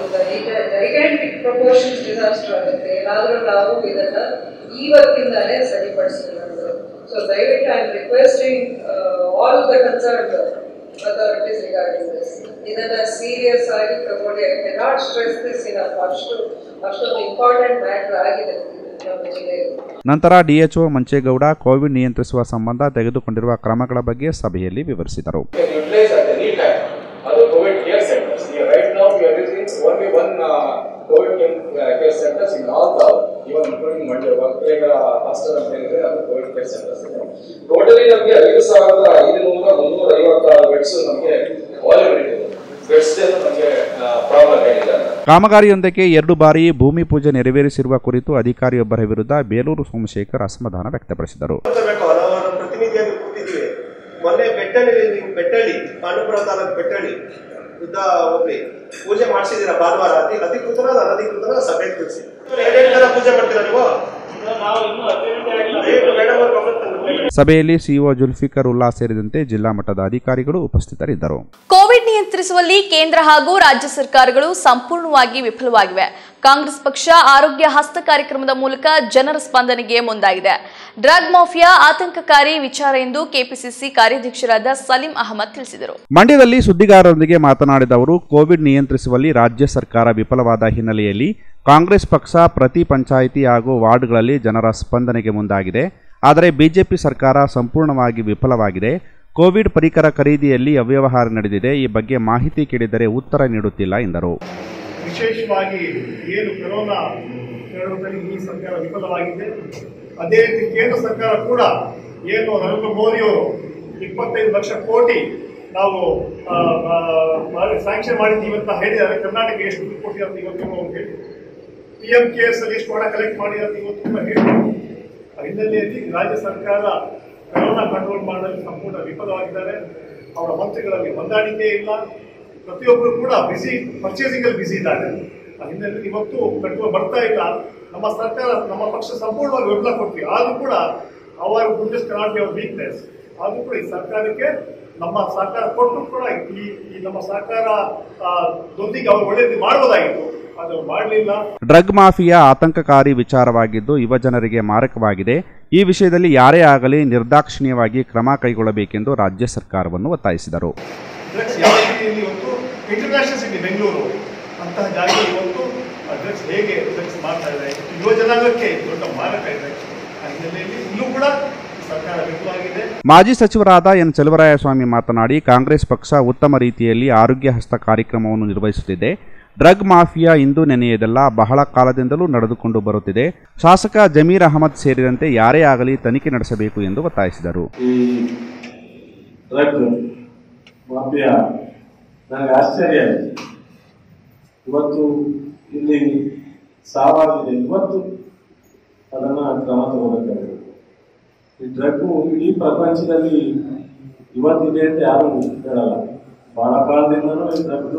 ಜೈಗಾಂಟಿಕ್ ಪ್ರಪೋರ್ಷನ್ಸ್ ಡಿಸಾಸ್ಟರ್ ಆಗುತ್ತೆ ಏನಾದರೂ ನಾವು ಇದನ್ನ ಇವತ್ತಿಂದಾನೇ ಸರಿಪಡಿಸಬೇಕು ಸೊ ದಯವಿಟ್ಟು I am requesting all the concern authorities regarding this ಇದನ್ನ ಸೀರಿಯಸ್ ಆಗಿ ತಗೊಂಡು I cannot stress this in ಅಷ್ಟು ಅಷ್ಟೊಂದು ಇಂಪಾರ್ಟೆಂಟ್ ಮ್ಯಾಟರ್ ಆಗಿದೆ ನಮ್ಮ ಜಿಲ್ಲೆಯಲ್ಲಿ ನಂತರ ಡಿಎಚ್ಒ ಮಂಚೇಗೌಡ ಕೋವಿಡ್ ನಿಯಂತ್ರಿಸುವ ಸಂಬಂಧ ತೆಗೆದುಕೊಂಡಿರುವ ಕ್ರಮಗಳ ಬಗ್ಗೆ ಸಭೆಯಲ್ಲಿ ವಿವರಿಸಿದರು utilize at any time other COVID care centers. Here, right now, we are using only one uh, COVID care, uh, care centers in all the, even including Mandya, Vaklega Hospital ಅಂತ ಏನಿದೆ ಅದು ಕೋವಿಡ್ ಕೇರ್ ಸೆಂಟರ್ಸ್ ಇದೆ totally ನಮಗೆ ಐದು ಸಾವಿರದ ಐದುನೂರ ಮುನ್ನೂರ ಐವತ್ತಾರು ಬೆಡ್ಸ್ ನಮಗೆ ಅವೈಲಬಿಲಿಟಿ ಇದೆ ಬೆಡ್ಸ್ ನಮಗೆ ಪ್ರಾಬ್ಲಮ್ ಏನಿಲ್ಲ ಕಾಮಗಾರಿಯೊಂದಕ್ಕೆ ಎರಡು ಬಾರಿ ಭೂಮಿ ಪೂಜೆ ನೆರವೇರಿಸಿರುವ ಕುರಿತು ಅಧಿಕಾರಿಯೊಬ್ಬರ ವಿರುದ್ಧ ಬೇಲೂರು ಸೋಮಶೇಖರ್ ಅಸಮಾಧಾನ ವ್ಯಕ್ತಪಡಿಸಿದರು ಬೇಕು ನಾವು ಪ್ರತಿನಿಧಿಯಾಗಿ ಕೂತಿದ್ದೀವಿ ಮೊನ್ನೆ ಬೆಟ್ಟಳ್ಳಿ ನೀವು ಬೆಟ್ಟಳ್ಳಿ ಪಾಂಡುಪುರ ತಾಲೂಕು ಬೆಟ್ಟಳ್ಳಿ ಉದ್ದ ಹೋಗ್ಲಿ ಪೂಜೆ ಮಾಡಿಸಿದ್ದೀರಾ ಭಾನುವಾರ ಅತಿ ಅಧಿಕೃತನ ಅನಧಿಕೃತನ ಸಭೆ ತಿಳಿಸಿ ಎರಡೆರಡು ತರ ಪೂಜೆ ಮಾಡ್ತೀರಾ ನೀವು ದಯವಿಟ್ಟು ಮೇಡಮ್ ಅವ್ರ ಗಮನಕ್ಕೆ ತಂದು ಸಭೆಯಲ್ಲಿ ಸಿಇಒ ಜುಲ್ಫಿಕರ್ ಉಲ್ಲಾ ಸೇರಿದಂತೆ ಜಿಲ್ಲಾ ಮಟ್ಟದ ಅಧಿಕಾರಿಗಳು ಉಪಸ್ಥಿತರಿದ್ದರು ಕೋವಿಡ್ ನಿಯಂತ್ರಿಸುವಲ್ಲಿ ಕೇಂದ್ರ ಹಾಗೂ ರಾಜ್ಯ ಸರ್ಕಾರಗಳು ಸಂಪೂರ್ಣವಾಗಿ ವಿಫಲವಾಗಿವೆ ಕಾಂಗ್ರೆಸ್ ಪಕ್ಷ ಆರೋಗ್ಯ ಹಸ್ತ ಕಾರ್ಯಕ್ರಮದ ಮೂಲಕ ಜನರ ಸ್ಪಂದನೆಗೆ ಮುಂದಾಗಿದೆ ಡ್ರಗ್ ಮಾಫಿಯಾ ಆತಂಕಕಾರಿ ವಿಚಾರ ಎಂದು ಕೆಪಿಸಿಸಿ ಕಾರ್ಯಾಧ್ಯಕ್ಷರಾದ ಸಲೀಂ ಅಹಮದ್ ತಿಳಿಸಿದರು ಮಂಡ್ಯದಲ್ಲಿ ಸುದ್ದಿಗಾರರೊಂದಿಗೆ ಮಾತನಾಡಿದ ಅವರು ಕೋವಿಡ್ ನಿಯಂತ್ರಿಸುವಲ್ಲಿ ರಾಜ್ಯ ಸರ್ಕಾರ ವಿಫಲವಾದ ಹಿನ್ನೆಲೆಯಲ್ಲಿ ಕಾಂಗ್ರೆಸ್ ಪಕ್ಷ ಪ್ರತಿ ಪಂಚಾಯಿತಿ ಹಾಗೂ ವಾರ್ಡ್ಗಳಲ್ಲಿ ಜನರ ಸ್ಪಂದನೆಗೆ ಮುಂದಾಗಿದೆ ಆದರೆ ಬಿಜೆಪಿ ಸರ್ಕಾರ ಸಂಪೂರ್ಣವಾಗಿ ವಿಫಲವಾಗಿದೆ ಕೋವಿಡ್ ಪರಿಕರ ಖರೀದಿಯಲ್ಲಿ ಅವ್ಯವಹಾರ ನಡೆದಿದೆ ಈ ಬಗ್ಗೆ ಮಾಹಿತಿ ಕೇಳಿದರೆ ಉತ್ತರ ನೀಡುತ್ತಿಲ್ಲ ಎಂದರು ವಿಶೇಷವಾಗಿ ಏನು ಕೊರೋನಾ ಕೇರಳದಲ್ಲಿ ಈ ಸರ್ಕಾರ ವಿಫಲವಾಗಿದೆ ಅದೇ ರೀತಿ ಕೇಂದ್ರ ಸರ್ಕಾರ ಕೂಡ ಏನು ನರೇಂದ್ರ ಮೋದಿಯವರು ಇಪ್ಪತ್ತೈದು ಲಕ್ಷ ಕೋಟಿ ನಾವು ಸ್ಯಾಂಕ್ಷನ್ ಮಾಡಿದ್ದೀವಿ ಅಂತ ಹೇಳಿದ್ದಾರೆ ಕರ್ನಾಟಕ ಎಷ್ಟು ದುಡ್ಡು ಕೊಟ್ಟಿದ್ದಾರೆ ಇವತ್ತು ಅಂತ ಹೇಳಿ ಪಿ ಎಂ ಕೆ ಎಸ್ ಅಲ್ಲಿ ಎಷ್ಟು ಹಣ ಕಲೆಕ್ಟ್ ಮಾಡಿದ್ದಾರೆ ಇವತ್ತು ಅಂತ ಹೇಳಿ ಆ ಹಿನ್ನೆಲೆಯಲ್ಲಿ ರಾಜ್ಯ ಸರ್ಕಾರ ಕೊರೋನಾ ಕಂಟ್ರೋಲ್ ಮಾಡಲು ಸಂಪೂರ್ಣ ವಿಫಲವಾಗಿದ್ದಾರೆ ಅವರ ಮಂತ್ರಿಗಳಲ್ಲಿ ಹೊಂದಾಣಿಕೆ ಇಲ್ಲ ಪ್ರತಿಯೊಬ್ಬರು ಕೂಡ ಬಿಸಿ ಪರ್ಚೇಸಿಂಗ್ ಅಲ್ಲಿ ಬಿಸಿ ಇದ್ದಾರೆ ಆ ಹಿನ್ನೆಲೆಯಲ್ಲಿ ಇವತ್ತು ಕಂಟ್ರೋಲ್ ಬರ್ತಾ ಇಲ್ಲ ನಮ್ಮ ಸರ್ಕಾರ ನಮ್ಮ ಪಕ್ಷ ಸಂಪೂರ್ಣವಾಗಿ ಬೆಂಬಲ ಕೊಡ್ತೀವಿ ಆದ್ರೂ ಕೂಡ ಅವರ ಗುಂಡಸ್ ಕನಾಟ್ ಅವರ್ ವೀಕ್ನೆಸ್ ಆದ್ರೂ ಕೂಡ ಈ ಸರ್ಕಾರಕ್ಕೆ ನಮ್ಮ ಸರ್ಕಾರ ಕೊಟ್ಟರು ಕೂಡ ಈ ಈ ನಮ್ಮ ಸರ್ಕಾರ ಆ, ದೊಂದಿಗೆ ಅವರು ಒಳ್ಳೆಯದು ಮಾಡ್ಬೋದಾಗಿತ್ತು ಅದು ಮಾಡಲಿಲ್ಲ ಡ್ರಗ್ ಮಾಫಿಯಾ ಆತಂಕಕಾರಿ ವಿಚಾರವಾಗಿದ್ದು ಯುವಜನರಿಗೆ ಮಾರಕವಾಗಿದೆ ಈ ವಿಷಯದಲ್ಲಿ ಯಾರೇ ಆಗಲಿ ನಿರ್ದಾಕ್ಷಿಣ್ಯವಾಗಿ ಕ್ರಮ ಕೈಗೊಳ್ಳಬೇಕೆಂದು ರಾಜ್ಯ ಸರ್ಕಾರವನ್ನು ಒತ್ತಾಯಿಸಿದರು ಡ್ರಗ್ಸ್ ಯಾವ ರೀತಿಯಲ್ಲಿ ಇವತ್ತು ಇಂಟರ್ನ್ಯಾಷನಲ್ ಸಿಟಿ ಬೆಂಗಳೂರು ಅಂತಹ ಜಾಗ ಇವತ್ತು ಡ್ರಗ್ಸ್ ಹೇಗೆ ಡ್ರಗ್ಸ್ ಮಾಡ್ತಾ ಇದೆ ಯುವ ಜನಾಂಗಕ್ಕೆ ದೊಡ್ಡ ಮಾರಕ ಇದೆ ಆ ಹಿನ್ನೆಲೆಯಲ್ಲಿ ಇಲ್ಲೂ ಕೂಡ ಸರ್ಕಾರ ವಿಫಲವಾಗಿದೆ ಮಾಜಿ ಸಚಿವರಾದ ಎನ್ ಚಲುವರಾಯಸ್ವಾಮಿ ಮಾತನಾಡಿ ಕಾಂಗ್ರೆಸ್ ಪಕ್ಷ ಉತ್ತಮ ರೀತಿಯಲ್ಲಿ ಆರೋಗ್ಯ ಹಸ್ತ ಕಾರ್ಯಕ್ರಮವನ್ನು ನಿರ್ವಹಿಸುತ್ತಿದೆ ಡ್ರಗ್ ಮಾಫಿಯಾ ಇಂದು ನೆನೆಯದಲ್ಲ ಬಹಳ ಕಾಲದಿಂದಲೂ ನಡೆದುಕೊಂಡು ಬರುತ್ತಿದೆ ಶಾಸಕ ಜಮೀರ್ ಅಹಮದ್ ಸೇರಿದಂತೆ ಯಾರೇ ಆಗಲಿ ತನಿಖೆ ನಡೆಸಬೇಕು ಎಂದು ಒತ್ತಾಯಿಸಿದರು ಈ ಡ್ರಗ್ ಮಾಫಿಯಾ ನನಗೆ ಆಶ್ಚರ್ಯ ಆಯಿತು ಇವತ್ತು ಇಲ್ಲಿ ಸಾವಾಗಿದೆ ಇವತ್ತು ಅದನ್ನ ಕ್ರಮ ತಗೋಬೇಕಾಗಿದೆ ಈ ಡ್ರಗ್ ಇಡೀ ಪ್ರಪಂಚದಲ್ಲಿ ಇವತ್ತಿದೆ ಅಂತ ಯಾರು ಹೇಳಲ್ಲ ಬಹಳ ಕಾಲದಿಂದನೂ ಈ ಡ್ರಗ್ದು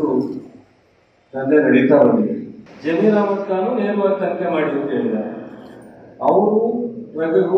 ದಂಧೆ ನಡೀತಾ ಬಂದಿದೆ ಜಮೀರ್ ಅಹಮದ್ ಖಾನು ನೇರವಾಗಿ ತನಿಖೆ ಮಾಡಿ ಅಂತ ಹೇಳಿದ್ದಾರೆ ಅವರು ಡ್ರಗ್ಗೂ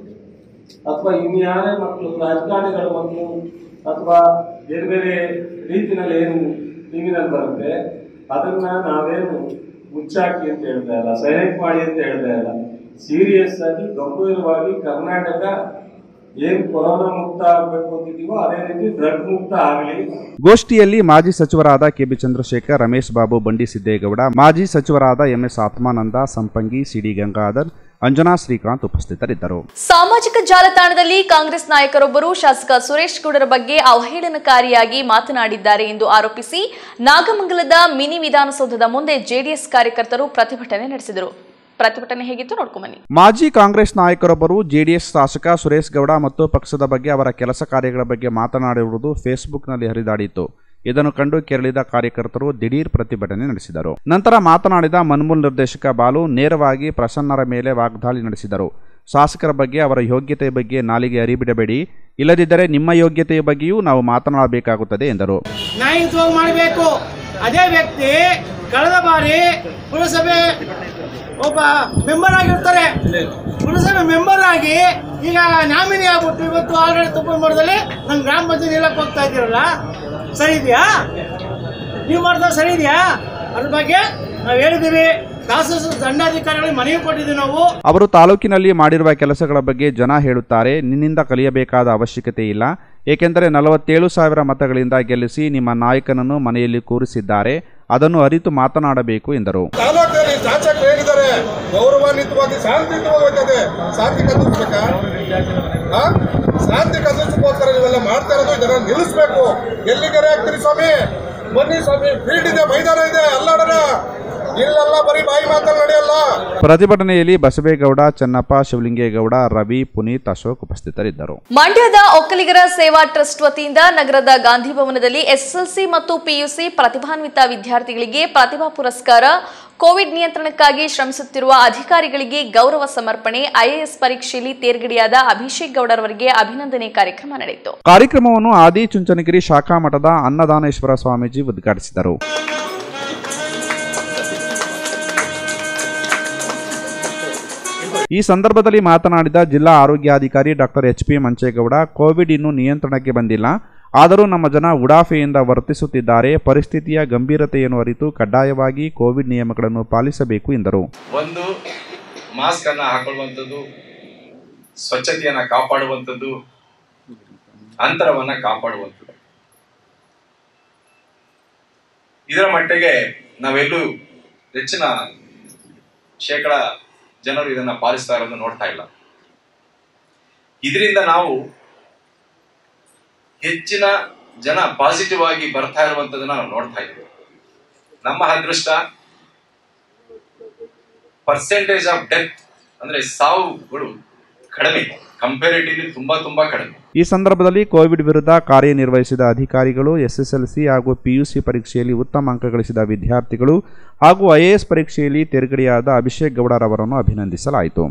ಅಥವಾ ಇನ್ಯಾರೇ ಮಕ್ಕಳು ರಾಜಕಾರಣಿಗಳ ಮಕ್ಕಳು ಅಥವಾ ಬೇರೆ ಬೇರೆ ರೀತಿನಲ್ಲಿ ಏನು ಟಿವಿನಲ್ಲಿ ಬರುತ್ತೆ ಅದನ್ನ ನಾವೇನು ಮುಚ್ಚಾಕಿ ಅಂತ ಹೇಳ್ತಾ ಇಲ್ಲ ಸೈಲೆಂಟ್ ಮಾಡಿ ಅಂತ ಹೇಳ್ತಾ ಇಲ್ಲ ಸೀರಿಯಸ್ ಆಗಿ ಗಂಭೀರವಾಗಿ ಕರ್ನಾಟಕ ಏನ್ ಕೊರೋನಾ ಮುಕ್ತ ಆಗ್ಬೇಕು ಅಂತಿದೀವೋ ಅದೇ ರೀತಿ ಡ್ರಗ್ ಮುಕ್ತ ಆಗಲಿ ಗೋಷ್ಠಿಯಲ್ಲಿ ಮಾಜಿ ಸಚಿವರಾದ ಕೆಬಿ ಚಂದ್ರಶೇಖರ್ ರಮೇಶ್ ಬಾಬು ಬಂಡಿ ಸಿದ್ದೇಗೌಡ ಮಾಜಿ ಸಚಿವರಾದ ಎಂಎಸ್ ಆತ್ಮಾನಂದ ಸಂಪಂಗಿ ಸಿಡಿ ಗಂಗಾಧರ್ ಅಂಜನಾ ಶ್ರೀಕಾಂತ್ ಉಪಸ್ಥಿತರಿದ್ದರು ಸಾಮಾಜಿಕ ಜಾಲತಾಣದಲ್ಲಿ ಕಾಂಗ್ರೆಸ್ ನಾಯಕರೊಬ್ಬರು ಶಾಸಕ ಸುರೇಶ್ ಗೌಡರ ಬಗ್ಗೆ ಅವಹೇಳನಕಾರಿಯಾಗಿ ಮಾತನಾಡಿದ್ದಾರೆ ಎಂದು ಆರೋಪಿಸಿ ನಾಗಮಂಗಲದ ಮಿನಿ ವಿಧಾನಸೌಧದ ಮುಂದೆ ಜೆಡಿಎಸ್ ಕಾರ್ಯಕರ್ತರು ಪ್ರತಿಭಟನೆ ನಡೆಸಿದರು ಪ್ರತಿಭಟನೆ ಹೇಗಿತ್ತು ನೋಡ್ಕೊಂಬನ್ನಿ ಮಾಜಿ ಕಾಂಗ್ರೆಸ್ ನಾಯಕರೊಬ್ಬರು ಜೆಡಿಎಸ್ ಶಾಸಕ ಸುರೇಶ್ ಗೌಡ ಮತ್ತು ಪಕ್ಷದ ಬಗ್ಗೆ ಅವರ ಕೆಲಸ ಕಾರ್ಯಗಳ ಬಗ್ಗೆ ಮಾತನಾಡಿರುವುದು ಫೇಸ್ಬುಕ್ನಲ್ಲಿ ಹರಿದಾಡಿತ್ತು ಇದನ್ನು ಕಂಡು ಕೆರಳಿದ ಕಾರ್ಯಕರ್ತರು ದಿಢೀರ್ ಪ್ರತಿಭಟನೆ ನಡೆಸಿದರು ನಂತರ ಮಾತನಾಡಿದ ಮನ್ಮೂಲ್ ನಿರ್ದೇಶಕ ಬಾಲು ನೇರವಾಗಿ ಪ್ರಸನ್ನರ ಮೇಲೆ ವಾಗ್ದಾಳಿ ನಡೆಸಿದರು ಶಾಸಕರ ಬಗ್ಗೆ ಅವರ ಯೋಗ್ಯತೆಯ ಬಗ್ಗೆ ನಾಲಿಗೆ ಅರಿಬಿಡಬೇಡಿ ಇಲ್ಲದಿದ್ದರೆ ನಿಮ್ಮ ಯೋಗ್ಯತೆಯ ಬಗ್ಗೆಯೂ ನಾವು ಮಾತನಾಡಬೇಕಾಗುತ್ತದೆ ಎಂದರು ನ್ಯಾಯಯುತವಾಗಿ ಮಾಡಬೇಕು ಅದೇ ವ್ಯಕ್ತಿ ಕಳೆದ ಬಾರಿ ಪುರಸಭೆ ಒಬ್ಬ ಮೆಂಬರ್ ಆಗಿರ್ತಾರೆ ಪುರಸಭೆ ಮೆಂಬರ್ ಆಗಿ ಈಗ ನಾಮಿನಿ ಆಗ್ಬಿಟ್ಟು ಇವತ್ತು ಆಲ್ರೆಡಿ ತುಪ್ಪಮರದಲ್ಲಿ ನಮ್ಮ ಗ್ರಾಮ ಪಂಚಾಯತ್ ಹೇಳಕ್ ಹೋಗ್ತಾ ಇದ್ದೀರಲ್ಲ ಸರಿ ಇದೆಯಾ ನೀವು ಮಾಡ್ತಾ ಸರಿ ಇದೆಯಾ ಅದ್ರ ಬಗ್ಗೆ ನಾವು ಹೇಳಿದ್ದೀವಿ ಶಾಸಕ ದಂಡಾಧಿಕಾರಿಗಳಿಗೆ ಮನವಿ ಕೊಟ್ಟಿದ್ದೀವಿ ನಾವು ಅವರು ತಾಲೂಕಿನಲ್ಲಿ ಮಾಡಿರುವ ಕೆಲಸಗಳ ಬಗ್ಗೆ ಜನ ಹೇಳುತ್ತಾರೆ ನಿನ್ನಿಂದ ಕಲಿಯಬೇಕಾದ ಅವಶ್ಯಕತೆ ಇಲ್ಲ ಏಕೆಂದರೆ ನಲವತ್ತೇಳು ಸಾವಿರ ಮತಗಳಿಂದ ಗೆಲ್ಲಿಸಿ ನಿಮ್ಮ ನಾಯಕನನ್ನು ಮನೆಯಲ್ಲಿ ಕೂರಿಸಿದ್ದಾರೆ ಅದನ್ನು ಅರಿತು ಮಾತನಾಡಬೇಕು ಎಂದರು ತಾಲೂಕಿನಲ್ಲಿ ಶಾಸಕರು ಹೇಳಿದ್ದಾರೆ ಗೌರವಾನ್ವಿತವಾಗಿ ಶಾಂತಿಯುತವಾಗಿ ಹೋಗ್ತದೆ ಶಾಂತಿ ಕಲ್ಪಿಸ್ಬೇಕಾ ಆ? ಶಾಂತಿ ಕಲ್ಪಿಸೋಕ್ಕೋಸ್ಕರ ನೀವೆಲ್ಲ ಮಾಡ್ತಾ ಇರೋದು ಇದನ್ನ ನಿಲ್ಲಿಸ್ಬೇಕು ಎಲ್ಲಿಗೆ ಆಗ್ತೀರಿ ಸ್ವಾಮಿ ಬನ್ನಿ ಸ್ವಾಮಿ ಫೀಲ್ಡ್ ಇದೆ ಮೈದಾನ ಇದೆ ಅಲ್ಲಾಡೋಣ ಇಲ್ಲೆಲ್ಲ ಬರೀ ಬಾಯಿ ಮಾತಲ್ಲಿ ನಡೆಯಲ್ಲ ಪ್ರತಿಭಟನೆಯಲ್ಲಿ ಬಸವೇಗೌಡ ಚೆನ್ನಪ್ಪ ಶಿವಲಿಂಗೇಗೌಡ ರವಿ ಪುನೀತ್ ಅಶೋಕ್ ಉಪಸ್ಥಿತರಿದ್ದರು ಮಂಡ್ಯದ ಒಕ್ಕಲಿಗರ ಸೇವಾ ಟ್ರಸ್ಟ್ ವತಿಯಿಂದ ನಗರದ ಗಾಂಧಿ ಭವನದಲ್ಲಿ ಎಸ್ಎಸ್ಎಲ್ಸಿ ಮತ್ತು ಪಿಯುಸಿ ಪ್ರತಿಭಾನ್ವಿತ ವಿದ್ಯಾರ್ಥಿಗಳಿಗೆ ಪ್ರತಿಭಾ ಪುರಸ್ಕಾರ ಕೋವಿಡ್ ನಿಯಂತ್ರಣಕ್ಕಾಗಿ ಶ್ರಮಿಸುತ್ತಿರುವ ಅಧಿಕಾರಿಗಳಿಗೆ ಗೌರವ ಸಮರ್ಪಣೆ ಐಎಎಸ್ ಪರೀಕ್ಷೆಯಲ್ಲಿ ತೇರ್ಗಡೆಯಾದ ಅಭಿಷೇಕ್ ಗೌಡರವರಿಗೆ ಅಭಿನಂದನೆ ಕಾರ್ಯಕ್ರಮ ನಡೆಯಿತು ಕಾರ್ಯಕ್ರಮವನ್ನು ಆದಿ ಚುಂಚನಗಿರಿ ಶಾಖಾ ಮಠದ ಅನ್ನದಾನೇಶ್ವರ ಸ್ವಾಮೀಜಿ ಉದ್ಘಾಟಿಸಿದರು ಈ ಸಂದರ್ಭದಲ್ಲಿ ಮಾತನಾಡಿದ ಜಿಲ್ಲಾ ಆರೋಗ್ಯಾಧಿಕಾರಿ doctor H P Manchegowda covid ಇನ್ನೂ ನಿಯಂತ್ರಣಕ್ಕೆ ಬಂದಿಲ್ಲ ಆದರೂ ನಮ್ಮ ಜನ ಉಡಾಫೆಯಿಂದ ವರ್ತಿಸುತ್ತಿದ್ದಾರೆ ಪರಿಸ್ಥಿತಿಯ ಗಂಭೀರತೆಯನ್ನು ಅರಿತು ಕಡ್ಡಾಯವಾಗಿ ಕೋವಿಡ್ ನಿಯಮಗಳನ್ನು ಪಾಲಿಸಬೇಕು ಎಂದರು ಒಂದು ಮಾಸ್ಕ್ ಅನ್ನ ಹಾಕೊಳ್ಳುವಂಥದ್ದು ಸ್ವಚ್ಛತೆಯನ್ನ ಕಾಪಾಡುವಂಥದ್ದು ಅಂತರವನ್ನ ಕಾಪಾಡುವಂಥದ್ದು ಇದರ ಮಟ್ಟಿಗೆ ನಾವೆಲ್ಲೂ ಹೆಚ್ಚಿನ ಶೇಕಡ ಜನರು ಇದನ್ನ ಪಾಲಿಸ್ತಾ ಇರೋದು ನೋಡ್ತಾ ಇಲ್ಲ ಇದರಿಂದ ನಾವು ಹೆಚ್ಚಿನ ಜನ ಪಾಸಿಟಿವ್ ಆಗಿ ಬರ್ತಾ ಇರುವಂತದನ್ನ ನಾವು ನೋಡ್ತಾ ಇದ್ದೀವಿ ನಮ್ಮ ಅದೃಷ್ಟ ಪರ್ಸೆಂಟೇಜ್ ಆಫ್ ಡೆತ್ ಅಂದ್ರೆ ಸಾವುಗಳು ಕಡಿಮೆ ಕಂಪೇರಿಟಿವ್ಲಿ ತುಂಬಾ ತುಂಬಾ ಕಡಿಮೆ ಈ ಸಂದರ್ಭದಲ್ಲಿ ಕೋವಿಡ್ ವಿರುದ್ಧ ಕಾರ್ಯನಿರ್ವಹಿಸಿದ ಅಧಿಕಾರಿಗಳು ಎಸ್ಎಸ್ಎಲ್ಸಿ ಹಾಗೂ ಪಿಯುಸಿ ಪರೀಕ್ಷೆಯಲ್ಲಿ ಉತ್ತಮ ಅಂಕ ಗಳಿಸಿದ ವಿದ್ಯಾರ್ಥಿಗಳು ಹಾಗೂ ಐಎಎಸ್ ಪರೀಕ್ಷೆಯಲ್ಲಿ ತೇರ್ಗಡೆಯಾದ ಅಭಿಷೇಕ್ ಗೌಡರವರನ್ನು ಅಭಿನಂದಿಸಲಾಯಿತು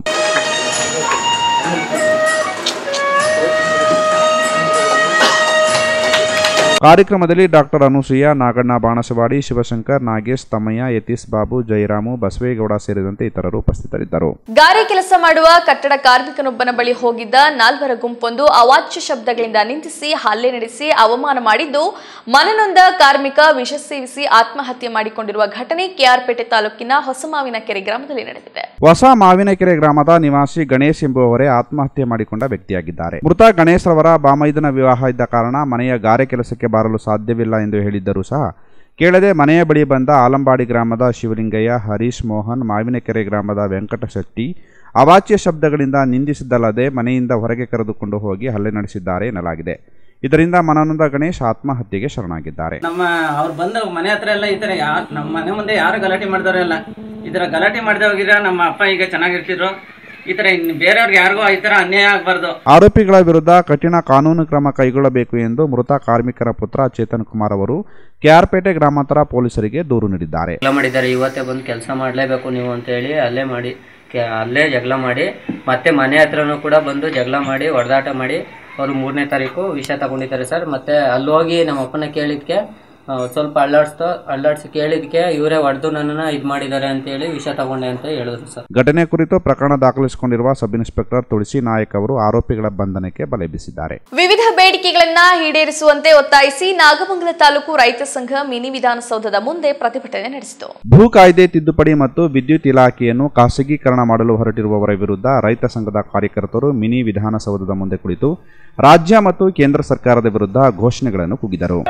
ಕಾರ್ಯಕ್ರಮದಲ್ಲಿ ಡಾಕ್ಟರ್ ಅನುಸೂಯ ನಾಗಣ್ಣ ಬಾಣಸವಾಡಿ ಶಿವಶಂಕರ್ ನಾಗೇಶ್ ತಮ್ಮಯ್ಯ ಯತೀಶ್ ಬಾಬು ಜಯರಾಮು ಬಸವೇಗೌಡ ಸೇರಿದಂತೆ ಇತರರು ಉಪಸ್ಥಿತರಿದ್ದರು ಗಾರೆ ಕೆಲಸ ಮಾಡುವ ಕಟ್ಟಡ ಕಾರ್ಮಿಕನೊಬ್ಬನ ಬಳಿ ಹೋಗಿದ್ದ ನಾಲ್ವರ ಗುಂಪೊಂದು ಅವಾಚ್ಯ ಶಬ್ದಗಳಿಂದ ನಿಂದಿಸಿ ಹಲ್ಲೆ ನಡೆಸಿ ಅವಮಾನ ಮಾಡಿದ್ದು ಮನನೊಂದ ಕಾರ್ಮಿಕ ವಿಷ ಸೇವಿಸಿ ಆತ್ಮಹತ್ಯೆ ಮಾಡಿಕೊಂಡಿರುವ ಘಟನೆ ಕೆಆರ್ಪೇಟೆ ತಾಲೂಕಿನ ಹೊಸಮಾವಿನ ಕೆರೆ ಗ್ರಾಮದಲ್ಲಿ ನಡೆದಿದೆ ಹೊಸ ಮಾವಿನಕೆರೆ ಗ್ರಾಮದ ನಿವಾಸಿ ಗಣೇಶ್ ಎಂಬುವವರೇ ಆತ್ಮಹತ್ಯೆ ಮಾಡಿಕೊಂಡ ವ್ಯಕ್ತಿಯಾಗಿದ್ದಾರೆ ಮೃತ ಗಣೇಶ್ ರವರ ಬಾಮೈದನ ವಿವಾಹ ಇದ್ದ ಕಾರಣ ಮನೆಯ ಗಾರೆ ಕೆಲಸಕ್ಕೆ ಬಾರಲು ಸಾಧ್ಯವಿಲ್ಲ ಎಂದು ಹೇಳಿದ್ದರೂ ಸಹ ಕೇಳದೆ ಮನೆಯ ಬಳಿ ಬಂದ ಆಲಂಬಾಡಿ ಗ್ರಾಮದ ಶಿವಲಿಂಗಯ್ಯ ಹರೀಶ್ ಮೋಹನ್ ಮಾವಿನಕೆರೆ ಗ್ರಾಮದ ವೆಂಕಟಶೆಟ್ಟಿ ಅವಾಚ್ಯ ಶಬ್ದಗಳಿಂದ ನಿಂದಿಸಿದ್ದಲ್ಲದೆ ಮನೆಯಿಂದ ಹೊರಗೆ ಕರೆದುಕೊಂಡು ಹೋಗಿ ಹಲ್ಲೆ ನಡೆಸಿದ್ದಾರೆ ಎನ್ನಲಾಗಿದೆ ಇದರಿಂದ ಮನನೊಂದ ಗಣೇಶ್ ಆತ್ಮಹತ್ಯೆಗೆ ಶರಣಾಗಿದ್ದಾರೆ ನಮ್ಮ ಅವ್ರು ಬಂದು ಮನೆ ಹತ್ರ ಎಲ್ಲ ಈ ತರ ಯಾರು ನಮ್ಮ ಮನೆ ಮುಂದೆ ಯಾರು ಗಲಾಟೆ ಮಾಡಿದವ್ರೆ ಇಲ್ಲ ಈ ತರ ಗಲಾಟೆ ಮಾಡದೆ ಹೋಗಿದ್ರೆ ನಮ್ಮ ಅಪ್ಪ ಈಗ ಚೆನ್ನಾಗಿರ್ತಿದ್ರು ಈ ತರ ಇನ್ನು ಬೇರೆಯವ್ರಿಗೆ ಯಾರಿಗೂ ಈ ತರ ಅನ್ಯಾಯ ಆಗ್ಬಾರ್ದು ಆರೋಪಿಗಳ ವಿರುದ್ಧ ಕಠಿಣ ಕಾನೂನು ಕ್ರಮ ಕೈಗೊಳ್ಳಬೇಕು ಎಂದು ಮೃತ ಕಾರ್ಮಿಕರ ಪುತ್ರ ಚೇತನ್ ಕುಮಾರ್ ಅವರು ಕೆಆರ್ಪೇಟೆ ಗ್ರಾಮಾಂತರ ಪೊಲೀಸರಿಗೆ ದೂರು ನೀಡಿದ್ದಾರೆ ಜಗಳ ಮಾಡಿದ್ದಾರೆ ಇವತ್ತೇ ಬಂದು ಕೆಲಸ ಮಾಡಲೇಬೇಕು ನೀವು ಅಂತ ಹೇಳಿ ಅಲ್ಲೇ ಮಾಡಿ ಕೆ- ಅಲ್ಲೇ ಜಗಳ ಮಾಡಿ ಮತ್ತೆ ಮನೆ ಹತ್ರನೂ ಕೂಡ ಬಂದು ಜಗಳ ಮಾಡಿ ಹೊಡೆದಾಟ ಮಾಡಿ ಅವರು ಮೂರನೇ ತಾರೀಕು ವಿಷ ತಗೊಂಡಿದ್ದಾರೆ ಸರ್ ಮತ್ತೆ ಅಲ್ಲಿ ಹೋಗಿ ನಮ್ಮ ಅಪ್ಪನ ಕೇಳಿದ್ಕೆ ಆ, ಸ್ವಲ್ಪ ಅಳ್ಳಾಡ್ಸ್ತು ಅಳ್ಳಾಡ್ಸಿ ಕೇಳಿದ್ಕೆ ಇವರೇ ಹೊಡೆದು ನನ್ನನ್ನು ಇದು ಮಾಡಿದ್ದಾರೆ ಅಂತೇಳಿ ವಿಷ ತಗೊಂಡೆ ಅಂತ ಹೇಳಿದ್ರು ಸರ್ ಘಟನೆ ಕುರಿತು ಪ್ರಕರಣ ದಾಖಲಿಸಿಕೊಂಡಿರುವ ಸಬ್ ಇನ್ಸ್ಪೆಕ್ಟರ್ ತುಳಸಿ ನಾಯಕ್ ಅವರು ಆರೋಪಿಗಳ ಬಂಧನಕ್ಕೆ ಬಲೆ ಬೀಸಿದ್ದಾರೆ ವಿವಿಧ ಬೇಡಿಕೆಗಳನ್ನ ಈಡೇರಿಸುವಂತೆ ಒತ್ತಾಯಿಸಿ ನಾಗಮಂಗಲ ತಾಲೂಕು ರೈತ ಸಂಘ ಮಿನಿ ವಿಧಾನಸೌಧದ ಮುಂದೆ ಪ್ರತಿಭಟನೆ ನಡೆಸಿತು ಭೂ ಕಾಯ್ದೆ ತಿದ್ದುಪಡಿ ಮತ್ತು ವಿದ್ಯುತ್ ಇಲಾಖೆಯನ್ನು ಖಾಸಗೀಕರಣ ಮಾಡಲು ಹೊರಟಿರುವವರ ವಿರುದ್ಧ ರೈತ ಸಂಘದ ಕಾರ್ಯಕರ್ತರು ಮಿನಿ ವಿಧಾನಸೌಧದ ಮುಂದೆ ಕುಳಿತು ರಾಜ್ಯ ಮತ್ತು ಕೇಂದ್ರ ಸರ್ಕಾರದ ವಿರುದ್ಧ ಘೋಷಣೆಗಳನ್ನು ಕೂಗಿದರು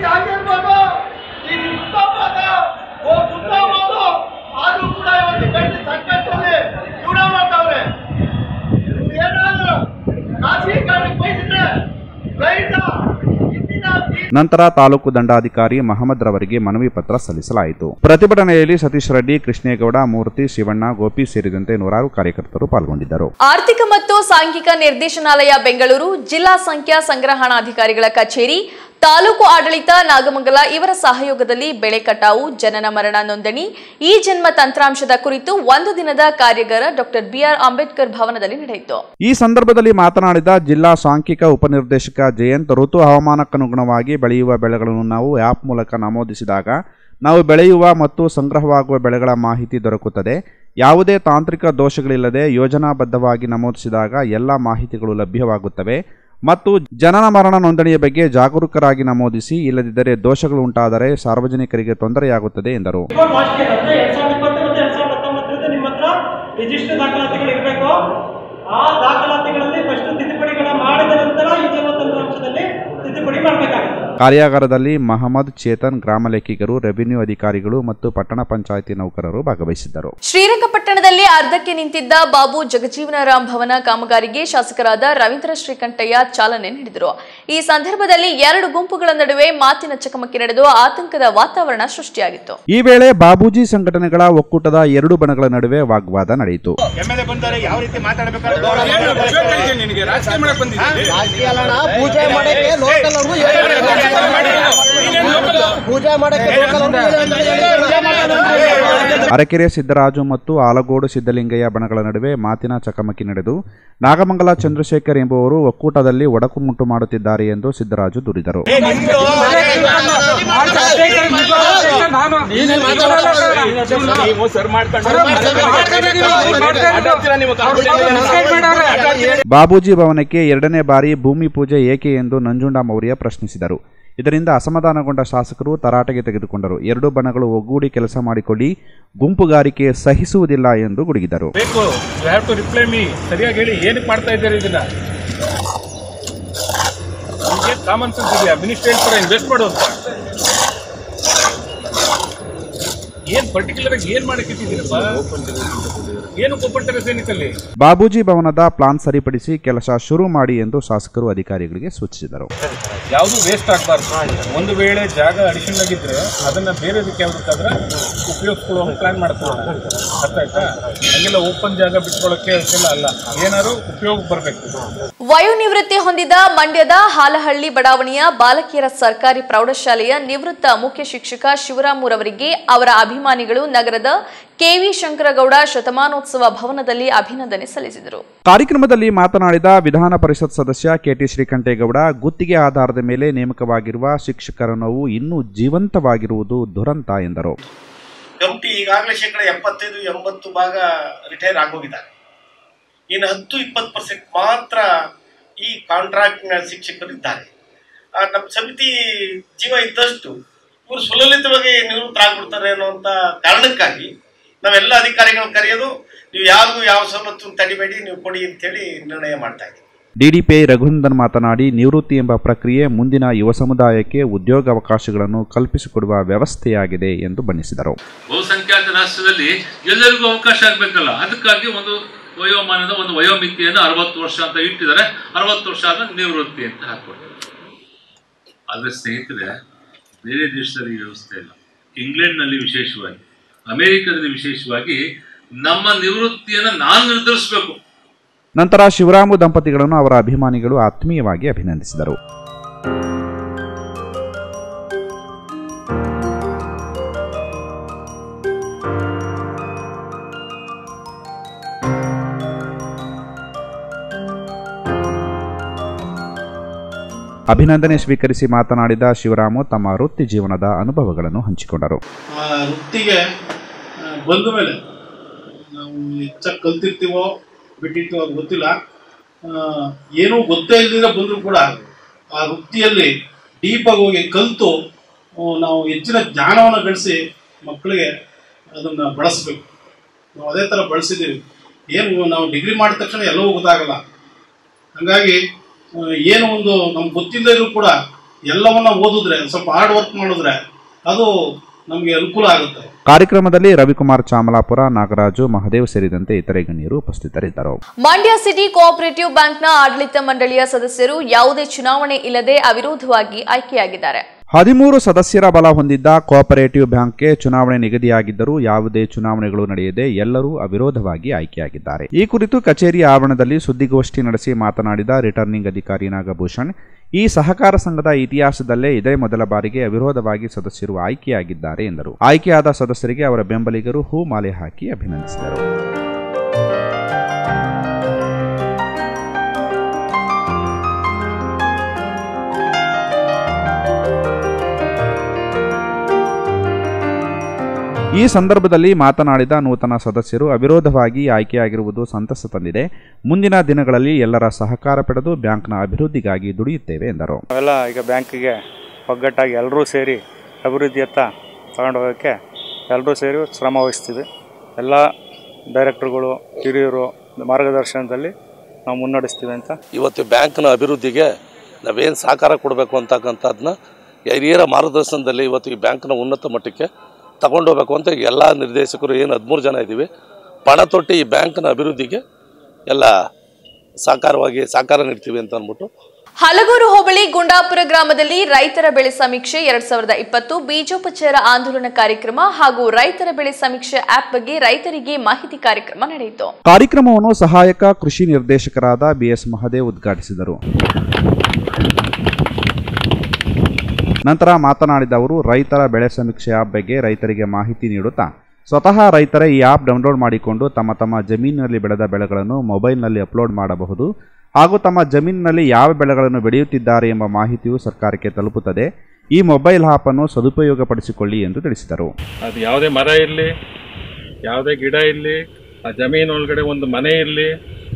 ಆದ್ರೂ ಕೂಡ ಇವತ್ತು ಗಂಟೆ ಸಂಕಷ್ಟದಲ್ಲಿ ಜೀವನ ಮಾಡ್ತಾವ್ರೆ ಏನಾದ್ರು ಖಾಸಗೀಕರಣಕ್ಕೆ ಬಯಸಿದ್ರೆ ರೈತ ಇಂದಿನ ನಂತರ ತಾಲೂಕು ದಂಡಾಧಿಕಾರಿ ಮಹಮ್ಮದ್ ರವರಿಗೆ ಮನವಿ ಪತ್ರ ಸಲ್ಲಿಸಲಾಯಿತು ಪ್ರತಿಭಟನೆಯಲ್ಲಿ ಸತೀಶ್ ರೆಡ್ಡಿ ಕೃಷ್ಣೇಗೌಡ ಮೂರ್ತಿ ಶಿವಣ್ಣ ಗೋಪಿ ಸೇರಿದಂತೆ ನೂರಾರು ಕಾರ್ಯಕರ್ತರು ಪಾಲ್ಗೊಂಡಿದ್ದರು ಆರ್ಥಿಕ ಮತ್ತು ಸಾಂಘಿಕ ನಿರ್ದೇಶನಾಲಯ ಬೆಂಗಳೂರು ಜಿಲ್ಲಾ ಸಂಖ್ಯಾ ಸಂಗ್ರಹಣಾಧಿಕಾರಿಗಳ ಕಚೇರಿ ತಾಲೂಕು ಆಡಳಿತ ನಾಗಮಂಗಲ ಇವರ ಸಹಯೋಗದಲ್ಲಿ ಬೆಳೆ ಕಟಾವು ಜನನ ಮರಣ ನೋಂದಣಿ ಈ ಜನ್ಮ ತಂತ್ರಾಂಶದ ಕುರಿತು ಒಂದು ದಿನದ ಕಾರ್ಯಾಗಾರ ಡಾಕ್ಟರ್ ಬಿಆರ್ ಅಂಬೇಡ್ಕರ್ ಭವನದಲ್ಲಿ ನಡೆಯಿತು ಈ ಸಂದರ್ಭದಲ್ಲಿ ಮಾತನಾಡಿದ ಜಿಲ್ಲಾ ಸಾಂಖ್ಯಿಕ ಉಪನಿರ್ದೇಶಕ ಜಯಂತ್ ಋತು ಹವಾಮಾನಕ್ಕನುಗುಣವಾಗಿ ಬೆಳೆಯುವ ಬೆಳೆಗಳನ್ನು ನಾವು ಆ್ಯಪ್ ಮೂಲಕ ನಮೂದಿಸಿದಾಗ ನಾವು ಬೆಳೆಯುವ ಮತ್ತು ಸಂಗ್ರಹವಾಗುವ ಬೆಳೆಗಳ ಮಾಹಿತಿ ದೊರಕುತ್ತದೆ ಯಾವುದೇ ತಾಂತ್ರಿಕ ದೋಷಗಳಿಲ್ಲದೆ ಯೋಜನಾಬದ್ಧವಾಗಿ ನಮೂದಿಸಿದಾಗ ಎಲ್ಲ ಮಾಹಿತಿಗಳು ಲಭ್ಯವಾಗುತ್ತವೆ ಮತ್ತು ಜನನ ಮರಣ ನೋಂದಣಿಯ ಬಗ್ಗೆ ಜಾಗರೂಕರಾಗಿ ನಮೂದಿಸಿ ಇಲ್ಲದಿದ್ದರೆ ದೋಷಗಳು ಉಂಟಾದರೆ ಸಾರ್ವಜನಿಕರಿಗೆ ತೊಂದರೆಯಾಗುತ್ತದೆ ಎಂದರು ಬಿಫೋರ್ ಲಾಸ್ಟ್ ಇಯರ್ ಅಂದ್ರೆ ಎರಡ್ ಸಾವಿರದ ಇಪ್ಪತ್ತು ಮತ್ತೆ ಎರಡ್ ಸಾವಿರದ ಹತ್ತೊಂಬತ್ತರಿಂದ ನಿಮ್ಮ ಹತ್ರ ರಿಜಿಸ್ಟರ್ ದಾಖಲಾತಿಗಳು ಇರಬೇಕು ಆ ದಾಖಲಾತಿಗಳಲ್ಲಿ ಫಸ್ಟ್ ತಿದ್ದುಪಡಿಗಳ ಮಾಡಿದ ನಂತರ ಈ ತಂತ್ರಾಂಶದಲ್ಲಿ ತಿದ್ದುಪಡಿ ಮಾಡಬೇಕಾಗುತ್ತೆ ಕಾರ್ಯಾಗಾರದಲ್ಲಿ ಮಹಮ್ಮದ್ ಚೇತನ್ ಗ್ರಾಮ ಲೆಕ್ಕಿಗರು ರೆವಿನ್ಯೂ ಅಧಿಕಾರಿಗಳು ಮತ್ತು ಪಟ್ಟಣ ಪಂಚಾಯಿತಿ ನೌಕರರು ಭಾಗವಹಿಸಿದ್ದರು ಶ್ರೀರಂಗಪಟ್ಟಣದಲ್ಲಿ ಅರ್ಧಕ್ಕೆ ನಿಂತಿದ್ದ ಬಾಬು ಜಗಜೀವನರಾಮ್ ಭವನ ಕಾಮಗಾರಿಗೆ ಶಾಸಕರಾದ ರವೀಂದ್ರ ಶ್ರೀಕಂಠಯ್ಯ ಚಾಲನೆ ನೀಡಿದರು ಈ ಸಂದರ್ಭದಲ್ಲಿ ಎರಡು ಗುಂಪುಗಳ ನಡುವೆ ಮಾತಿನ ಚಕಮಕಿ ನಡೆದು ಆತಂಕದ ವಾತಾವರಣ ಸೃಷ್ಟಿಯಾಗಿತ್ತು ಈ ವೇಳೆ ಬಾಬೂಜಿ ಸಂಘಟನೆಗಳ ಒಕ್ಕೂಟದ ಎರಡು ಬಣಗಳ ನಡುವೆ ವಾಗ್ವಾದ ನಡೆಯಿತು ಎಮ್ಮೆಲ್ಯೆ ಬಂದರೆ ಯಾವ ರೀತಿ ರಾಜಕೀಯ ಅಲ್ಲಣ್ಣ, ಪೂಜೆ ಮಾಡಕ್ಕೆ ಲೋಕಲ್ ಅವ್ರು ಪೂಜೆ ಮಾಡಕ್ಕೆ local ಅವ್ರು ಪೂಜೆ ಮಾಡಕ್ಕೆ ಅರಕೆರೆ ಸಿದ್ದರಾಜು ಮತ್ತು ಆಲಗೋಡು ಸಿದ್ದಲಿಂಗಯ್ಯ ಬಣಗಳ ನಡುವೆ ಮಾತಿನ ಚಕಮಕಿ ನಡೆದು ನಾಗಮಂಗಲ ಚಂದ್ರಶೇಖರ್ ಎಂಬುವರು ಒಕ್ಕೂಟದಲ್ಲಿ ಒಡಕು ಮುಟ್ಟು ಮಾಡುತ್ತಿದ್ದಾರೆ ಎಂದು ಸಿದ್ದರಾಜು ದೂರಿದರು ಬಾಬೂಜಿ ಭವನಕ್ಕೆ ಎರಡನೇ ಬಾರಿ ಭೂಮಿ ಪೂಜೆ ಏಕೆ ಎಂದು ನಂಜುಂಡ ಮೌರ್ಯ ಪ್ರಶ್ನಿಸಿದರು ಇದರಿಂದ ಅಸಮಾಧಾನಗೊಂಡ ಶಾಸಕರು ತರಾಟೆಗೆ ತೆಗೆದುಕೊಂಡರು ಎರಡು ಬಣಗಳು ಒಗ್ಗೂಡಿ ಕೆಲಸ ಮಾಡಿಕೊಳ್ಳಿ ಗುಂಪುಗಾರಿಕೆ ಸಹಿಸುವುದಿಲ್ಲ ಎಂದು ಗುಡುಗಿದರು ಬೇಕು you have to reply me ಸರಿಯಾಗಿ ಹೇಳಿ ಏನಕ್ಕೆ ಮಾಡ್ತಾ ಇದ್ದೀರಿ ಇದನ್ನ ನಿಮಗೆ ಕಾಮನ್ ಸೆನ್ಸ್ ಇದೆಯಾ ಮಿನಿಸ್ಟರ್ ಹೇಳ್ತಾರೆ ಇನ್ವೆಸ್ಟ್ ಮಾಡು ಅಂತ ಏನ್ ಪರ್ಟಿಕ್ಯುಲರ್ ಆಗಿ ಏನ್ ಮಾಡಕ್ಕೆ ಇಟ್ಟಿದ್ದೀರಪ್ಪ ಏನು ಓಪನ್ ಟೆರೆಸ್ ಏನಕ್ಕಲ್ಲಿ ಬಾಬೂಜಿ ಭವನದ ಪ್ಲಾನ್ ಸರಿಪಡಿಸಿ ಕೆಲಸ ಶುರು ಮಾಡಿ ಎಂದು ಶಾಸಕರು ಅಧಿಕಾರಿಗಳಿಗೆ ಸೂಚಿಸಿದರು ಯಾವುದು ವೇಸ್ಟ್ ಆಗಬಾರ್ದು ಒಂದು ವೇಳೆ ಜಾಗ ಅಡಿಷನ್ ಆಗಿದ್ರೆ ಅದನ್ನ ಬೇರೆದಕ್ಕೆ ಯಾವ್ದಕ್ಕಾದ್ರೆ ಉಪಯೋಗಿಸ್ಕೊಳ್ಳೋ ಪ್ಲಾನ್ ಮಾಡ್ಕೊಳ್ಳೋಣ ಅರ್ಥ ಆಯ್ತಾ ಹಂಗೆಲ್ಲ ಓಪನ್ ಜಾಗ ಬಿಟ್ಕೊಳ್ಳೋಕೆ ಅದಕ್ಕೆಲ್ಲ ಅಲ್ಲ ಏನಾದ್ರು ಉಪಯೋಗ ಬರಬೇಕು ವಯೋನಿವೃತ್ತಿ ಹೊಂದಿದ ಮಂಡ್ಯದ ಹಾಲಹಳ್ಳಿ ಬಡಾವಣೆಯ ಬಾಲಕಿಯರ ಸರ್ಕಾರಿ ಪ್ರೌಢಶಾಲೆಯ ನಿವೃತ್ತ ಮುಖ್ಯ ಶಿಕ್ಷಕ ಶಿವರಾಮುರವರಿಗೆ ಅವರ ಅಭಿಮಾನಿಗಳು ನಗರದ ಕೆವಿ ಶಂಕರಗೌಡ ಶತಮಾನೋತ್ಸವ ಭವನದಲ್ಲಿ ಅಭಿನಂದನೆ ಸಲ್ಲಿಸಿದರು ಕಾರ್ಯಕ್ರಮದಲ್ಲಿ ಮಾತನಾಡಿದ ವಿಧಾನ ಪರಿಷತ್ ಸದಸ್ಯ ಕೆಟಿ ಶ್ರೀಕಂಠೇಗೌಡ ಗುತ್ತಿಗೆ ಆಧಾರದ ಮೇಲೆ ನೇಮಕವಾಗಿರುವ ಶಿಕ್ಷಕರ ನೋವು ಇನ್ನೂ ಜೀವಂತವಾಗಿರುವುದು ದುರಂತ ಎಂದರು ಕಮಿಟಿ ಈಗಾಗಲೇ ಶೇಕಡ ಎಪ್ಪತ್ತೈದು ಎಂಬತ್ತು ಭಾಗ ರಿಟೈರ್ ಆಗೋಗಿದ್ದಾರೆ ಇನ್ನು ಹತ್ತು ಇಪ್ಪತ್ತು ಪರ್ಸೆಂಟ್ ಮಾತ್ರ ಈ ಕಾಂಟ್ರಾಕ್ಟ್ ಶಿಕ್ಷಕರು ಇದ್ದಾರೆ ಆ, ನಮ್ಮ ಸಮಿತಿ ಜೀವ ಇದ್ದಷ್ಟು ಇವರು ಸುಲಲಿತವಾಗಿ ನಿವೃತ್ತರಾಗ್ಬಿಡ್ತಾರೆ ಅನ್ನುವಂಥ ಕಾರಣಕ್ಕಾಗಿ ನಾವೆಲ್ಲ ಅಧಿಕಾರಿಗಳನ್ನ ಕರೆಯೋದು ನೀವು ಯಾರಿಗೂ ಯಾವ ಸವಲತ್ತು ತಡಿಬೇಡಿ ನೀವು ಕೊಡಿ ಅಂತೇಳಿ ನಿರ್ಣಯ ಮಾಡ್ತಾ ಇದ್ದೀವಿ ಡಿಡಿಪಿಐ ರಘುನಂದನ್ ಮಾತನಾಡಿ ನಿವೃತ್ತಿ ಎಂಬ ಪ್ರಕ್ರಿಯೆ ಮುಂದಿನ ಯುವ ಸಮುದಾಯಕ್ಕೆ ಉದ್ಯೋಗಾವಕಾಶಗಳನ್ನು ಕಲ್ಪಿಸಿಕೊಡುವ ವ್ಯವಸ್ಥೆಯಾಗಿದೆ ಎಂದು ಬಣ್ಣಿಸಿದರು ಬಹುಸಂಖ್ಯಾತ ರಾಷ್ಟ್ರದಲ್ಲಿ ಎಲ್ಲರಿಗೂ ಅವಕಾಶ ಆಗಬೇಕಲ್ಲ ಅದಕ್ಕಾಗಿ ಒಂದು ವಯೋಮಾನದ ಒಂದು ವಯೋಮಿತಿಯನ್ನು ಅರವತ್ತು ವರ್ಷ ಅಂತ ಇಟ್ಟಿದ್ದಾರೆ ಅರವತ್ತು ವರ್ಷ ಆದ ನಿವೃತ್ತಿ ಅಂತ ಹಾಕ್ಕೊಡ್ತಾರೆ ಆದರೆ ಸ್ನೇಹಿತರೆ ಬೇರೆ ದೇಶದಲ್ಲಿ ಈ ವ್ಯವಸ್ಥೆ ಇಲ್ಲ ಇಂಗ್ಲೆಂಡ್ನಲ್ಲಿ ವಿಶೇಷವಾಗಿ ಅಮೆರಿಕದಲ್ಲಿ ವಿಶೇಷವಾಗಿ ನಮ್ಮ ನಿವೃತ್ತಿಯನ್ನು ನಾನು ನಿರ್ಧರಿಸಬೇಕು ನಂತರ ಶಿವರಾಮು ದಂಪತಿಗಳನ್ನು ಅವರ ಅಭಿಮಾನಿಗಳು ಆತ್ಮೀಯವಾಗಿ ಅಭಿನಂದಿಸಿದರು ಅಭಿನಂದನೆ ಸ್ವೀಕರಿಸಿ ಮಾತನಾಡಿದ ಶಿವರಾಮು ತಮ್ಮ ವೃತ್ತಿ ಜೀವನದ ಅನುಭವಗಳನ್ನು ಹಂಚಿಕೊಂಡರು ಆ ವೃತ್ತಿಗೆ ಆ, ಬಂದ ಮೇಲೆ ನಾವು ಹೆಚ್ಚಾಗಿ ಕಲ್ತಿರ್ತೀವೋ ಬಿಟ್ಟಿರ್ತೀವೋ ಅದು ಗೊತ್ತಿಲ್ಲ ಆ, ಏನೂ ಗೊತ್ತೇ ಇಲ್ಲದಿರ ಬಂದರೂ ಕೂಡ ಆ ವೃತ್ತಿಯಲ್ಲಿ ಡೀಪಾಗಿ ಹೋಗಿ ಕಲಿತು ನಾವು ಹೆಚ್ಚಿನ ಜ್ಞಾನವನ್ನು ಗಳಿಸಿ ಮಕ್ಕಳಿಗೆ ಅದನ್ನು ಬಳಸಬೇಕು ನಾವು ಅದೇ ಥರ ಬಳಸಿದ್ದೀವಿ ಏನು ನಾವು ಡಿಗ್ರಿ ಮಾಡಿದ ತಕ್ಷಣ ಎಲ್ಲವೂ ಗೊತ್ತಾಗಲ್ಲ ಹಾಗಾಗಿ ಆ, ಏನು ಒಂದು ನಮ್ಗೆ ಗೊತ್ತಿಲ್ಲದೆ ಇದ್ರೂ ಕೂಡ ಎಲ್ಲವನ್ನ ಓದಿದ್ರೆ ಸ್ವಲ್ಪ ಹಾರ್ಡ್ ವರ್ಕ್ ಮಾಡಿದ್ರೆ ಅದು ನಮಗೆ ಅನುಕೂಲ ಆಗುತ್ತೆ ಕಾರ್ಯಕ್ರಮದಲ್ಲಿ ರವಿಕುಮಾರ್ ಚಾಮಲಾಪುರ ನಾಗರಾಜು ಮಹದೇವ್ ಸೇರಿದಂತೆ ಇತರೆ ಗಣ್ಯರು ಉಪಸ್ಥಿತರಿದ್ದರು ಮಂಡ್ಯ ಸಿಟಿ ಕೋಆಪರೇಟಿವ್ ಬ್ಯಾಂಕ್ನ ಆಡಳಿತ ಮಂಡಳಿಯ ಸದಸ್ಯರು ಯಾವುದೇ ಚುನಾವಣೆ ಇಲ್ಲದೆ ಅವಿರೋಧವಾಗಿ ಆಯ್ಕೆಯಾಗಿದ್ದಾರೆ ಹದಿಮೂರು ಸದಸ್ಯರ ಬಲ ಹೊಂದಿದ್ದ ಕೋಆಪರೇಟಿವ್ ಬ್ಯಾಂಕ್ಗೆ ಚುನಾವಣೆ ನಿಗದಿಯಾಗಿದ್ದರೂ ಯಾವುದೇ ಚುನಾವಣೆಗಳು ನಡೆಯದೆ ಎಲ್ಲರೂ ಅವಿರೋಧವಾಗಿ ಆಯ್ಕೆಯಾಗಿದ್ದಾರೆ ಈ ಕುರಿತು ಕಚೇರಿ ಆವರಣದಲ್ಲಿ ಸುದ್ದಿಗೋಷ್ಠಿ ನಡೆಸಿ ಮಾತನಾಡಿದ ರಿಟರ್ನಿಂಗ್ ಅಧಿಕಾರಿ ನಾಗಭೂಷಣ್ ಈ ಸಹಕಾರ ಸಂಘದ ಇತಿಹಾಸದಲ್ಲೇ ಇದೇ ಮೊದಲ ಬಾರಿಗೆ ಅವಿರೋಧವಾಗಿ ಸದಸ್ಯರು ಆಯ್ಕೆಯಾಗಿದ್ದಾರೆ ಎಂದರು ಆಯ್ಕೆಯಾದ ಸದಸ್ಯರಿಗೆ ಅವರ ಬೆಂಬಲಿಗರು ಹೂ ಮಾಲೆ ಹಾಕಿ ಅಭಿನಂದಿಸಿದರು ಈ ಸಂದರ್ಭದಲ್ಲಿ ಮಾತನಾಡಿದ ನೂತನ ಸದಸ್ಯರು ಅವಿರೋಧವಾಗಿ ಆಯ್ಕೆಯಾಗಿರುವುದು ಸಂತಸ ತಂದಿದೆ ಮುಂದಿನ ದಿನಗಳಲ್ಲಿ ಎಲ್ಲರ ಸಹಕಾರ ಪಡೆದು ಬ್ಯಾಂಕ್ನ ಅಭಿವೃದ್ಧಿಗಾಗಿ ದುಡಿಯುತ್ತೇವೆ ಎಂದರು ನಾವೆಲ್ಲ ಈಗ ಬ್ಯಾಂಕಿಗೆ ಒಗ್ಗಟ್ಟಾಗಿ ಎಲ್ಲರೂ ಸೇರಿ ಅಭಿವೃದ್ಧಿಯತ್ತ ತಗೊಂಡು ಹೋಗೋಕ್ಕೆ ಎಲ್ಲರೂ ಸೇರಿ ಶ್ರಮ ವಹಿಸ್ತೀವಿ ಎಲ್ಲ ಡೈರೆಕ್ಟರ್ಗಳು ಹಿರಿಯರು ಮಾರ್ಗದರ್ಶನದಲ್ಲಿ ನಾವು ಮುನ್ನಡೆಸ್ತೀವಿ ಅಂತ ಇವತ್ತು ಬ್ಯಾಂಕ್ನ ಅಭಿವೃದ್ಧಿಗೆ ನಾವೇನು ಸಹಕಾರ ಕೊಡಬೇಕು ಅಂತಕ್ಕಂಥದ್ದನ್ನ ಹಿರಿಯರ ಮಾರ್ಗದರ್ಶನದಲ್ಲಿ ಇವತ್ತು ಈ ಬ್ಯಾಂಕ್ನ ಉನ್ನತ ಮಟ್ಟಕ್ಕೆ ತಗೊಂಡೋಗ್ಬೇಕು ಅಂತ ಎಲ್ಲ ನಿರ್ದೇಶಕರು ಏನು ಹದಿಮೂರು ಜನ ಇದ್ದೀವಿ ಪಣ ತೊಟ್ಟು ಈ ಬ್ಯಾಂಕ್ನ ಅಭಿವೃದ್ಧಿಗೆ ಎಲ್ಲ ಸಾಕಾರವಾಗಿ ಸಹಕಾರ ನೀಡ್ತೀವಿ ಅಂತ ಅಂದ್ಬಿಟ್ಟು ಹಲಗೂರು ಹೋಬಳಿ ಗುಂಡಾಪುರ ಗ್ರಾಮದಲ್ಲಿ ರೈತರ ಬೆಳೆ ಸಮೀಕ್ಷೆ ಎರಡ್ ಸಾವಿರದ ಇಪ್ಪತ್ತು ಬೀಜೋಪಚಾರ ಆಂದೋಲನ ಕಾರ್ಯಕ್ರಮ ಹಾಗೂ ರೈತರ ಬೆಳೆ ಸಮೀಕ್ಷೆ ಆಪ್ ಬಗ್ಗೆ ರೈತರಿಗೆ ಮಾಹಿತಿ ಕಾರ್ಯಕ್ರಮ ನಡೆಯಿತು ಕಾರ್ಯಕ್ರಮವನ್ನು ಸಹಾಯಕ ಕೃಷಿ ನಿರ್ದೇಶಕರಾದ ಬಿಎಸ್ ಮಹದೇವ್ ಉದ್ಘಾಟಿಸಿದರು ನಂತರ ಮಾತನಾಡಿದ ಅವರು ರೈತರ ಬೆಳೆ ಸಮೀಕ್ಷೆ ಆಪ್ ಬಗ್ಗೆ ರೈತರಿಗೆ ಮಾಹಿತಿ ನೀಡುತ್ತಾ ಸ್ವತಃ ರೈತರೇ ಈ ಆಪ್ ಡೌನ್ಲೋಡ್ ಮಾಡಿಕೊಂಡು ತಮ್ಮ ತಮ್ಮ ಜಮೀನಿನಲ್ಲಿ ಬೆಳೆದ ಬೆಳೆಗಳನ್ನು ಮೊಬೈಲ್ನಲ್ಲಿ ಅಪ್ಲೋಡ್ ಮಾಡಬಹುದು ಹಾಗೂ ತಮ್ಮ ಜಮೀನಿನಲ್ಲಿ ಯಾವ ಬೆಳೆಗಳನ್ನು ಬೆಳೆಯುತ್ತಿದ್ದಾರೆ ಎಂಬ ಮಾಹಿತಿಯು ಸರ್ಕಾರಕ್ಕೆ ತಲುಪುತ್ತದೆ ಈ ಮೊಬೈಲ್ ಆಪ್ ಅನ್ನು ಸದುಪಯೋಗಪಡಿಸಿಕೊಳ್ಳಿ ಎಂದು ತಿಳಿಸಿದರು ಅದು ಯಾವುದೇ ಮರ ಇರಲಿ ಯಾವುದೇ ಗಿಡ ಇರಲಿ ಆ ಜಮೀನು ಒಳಗಡೆ ಒಂದು ಮನೆ ಇರಲಿ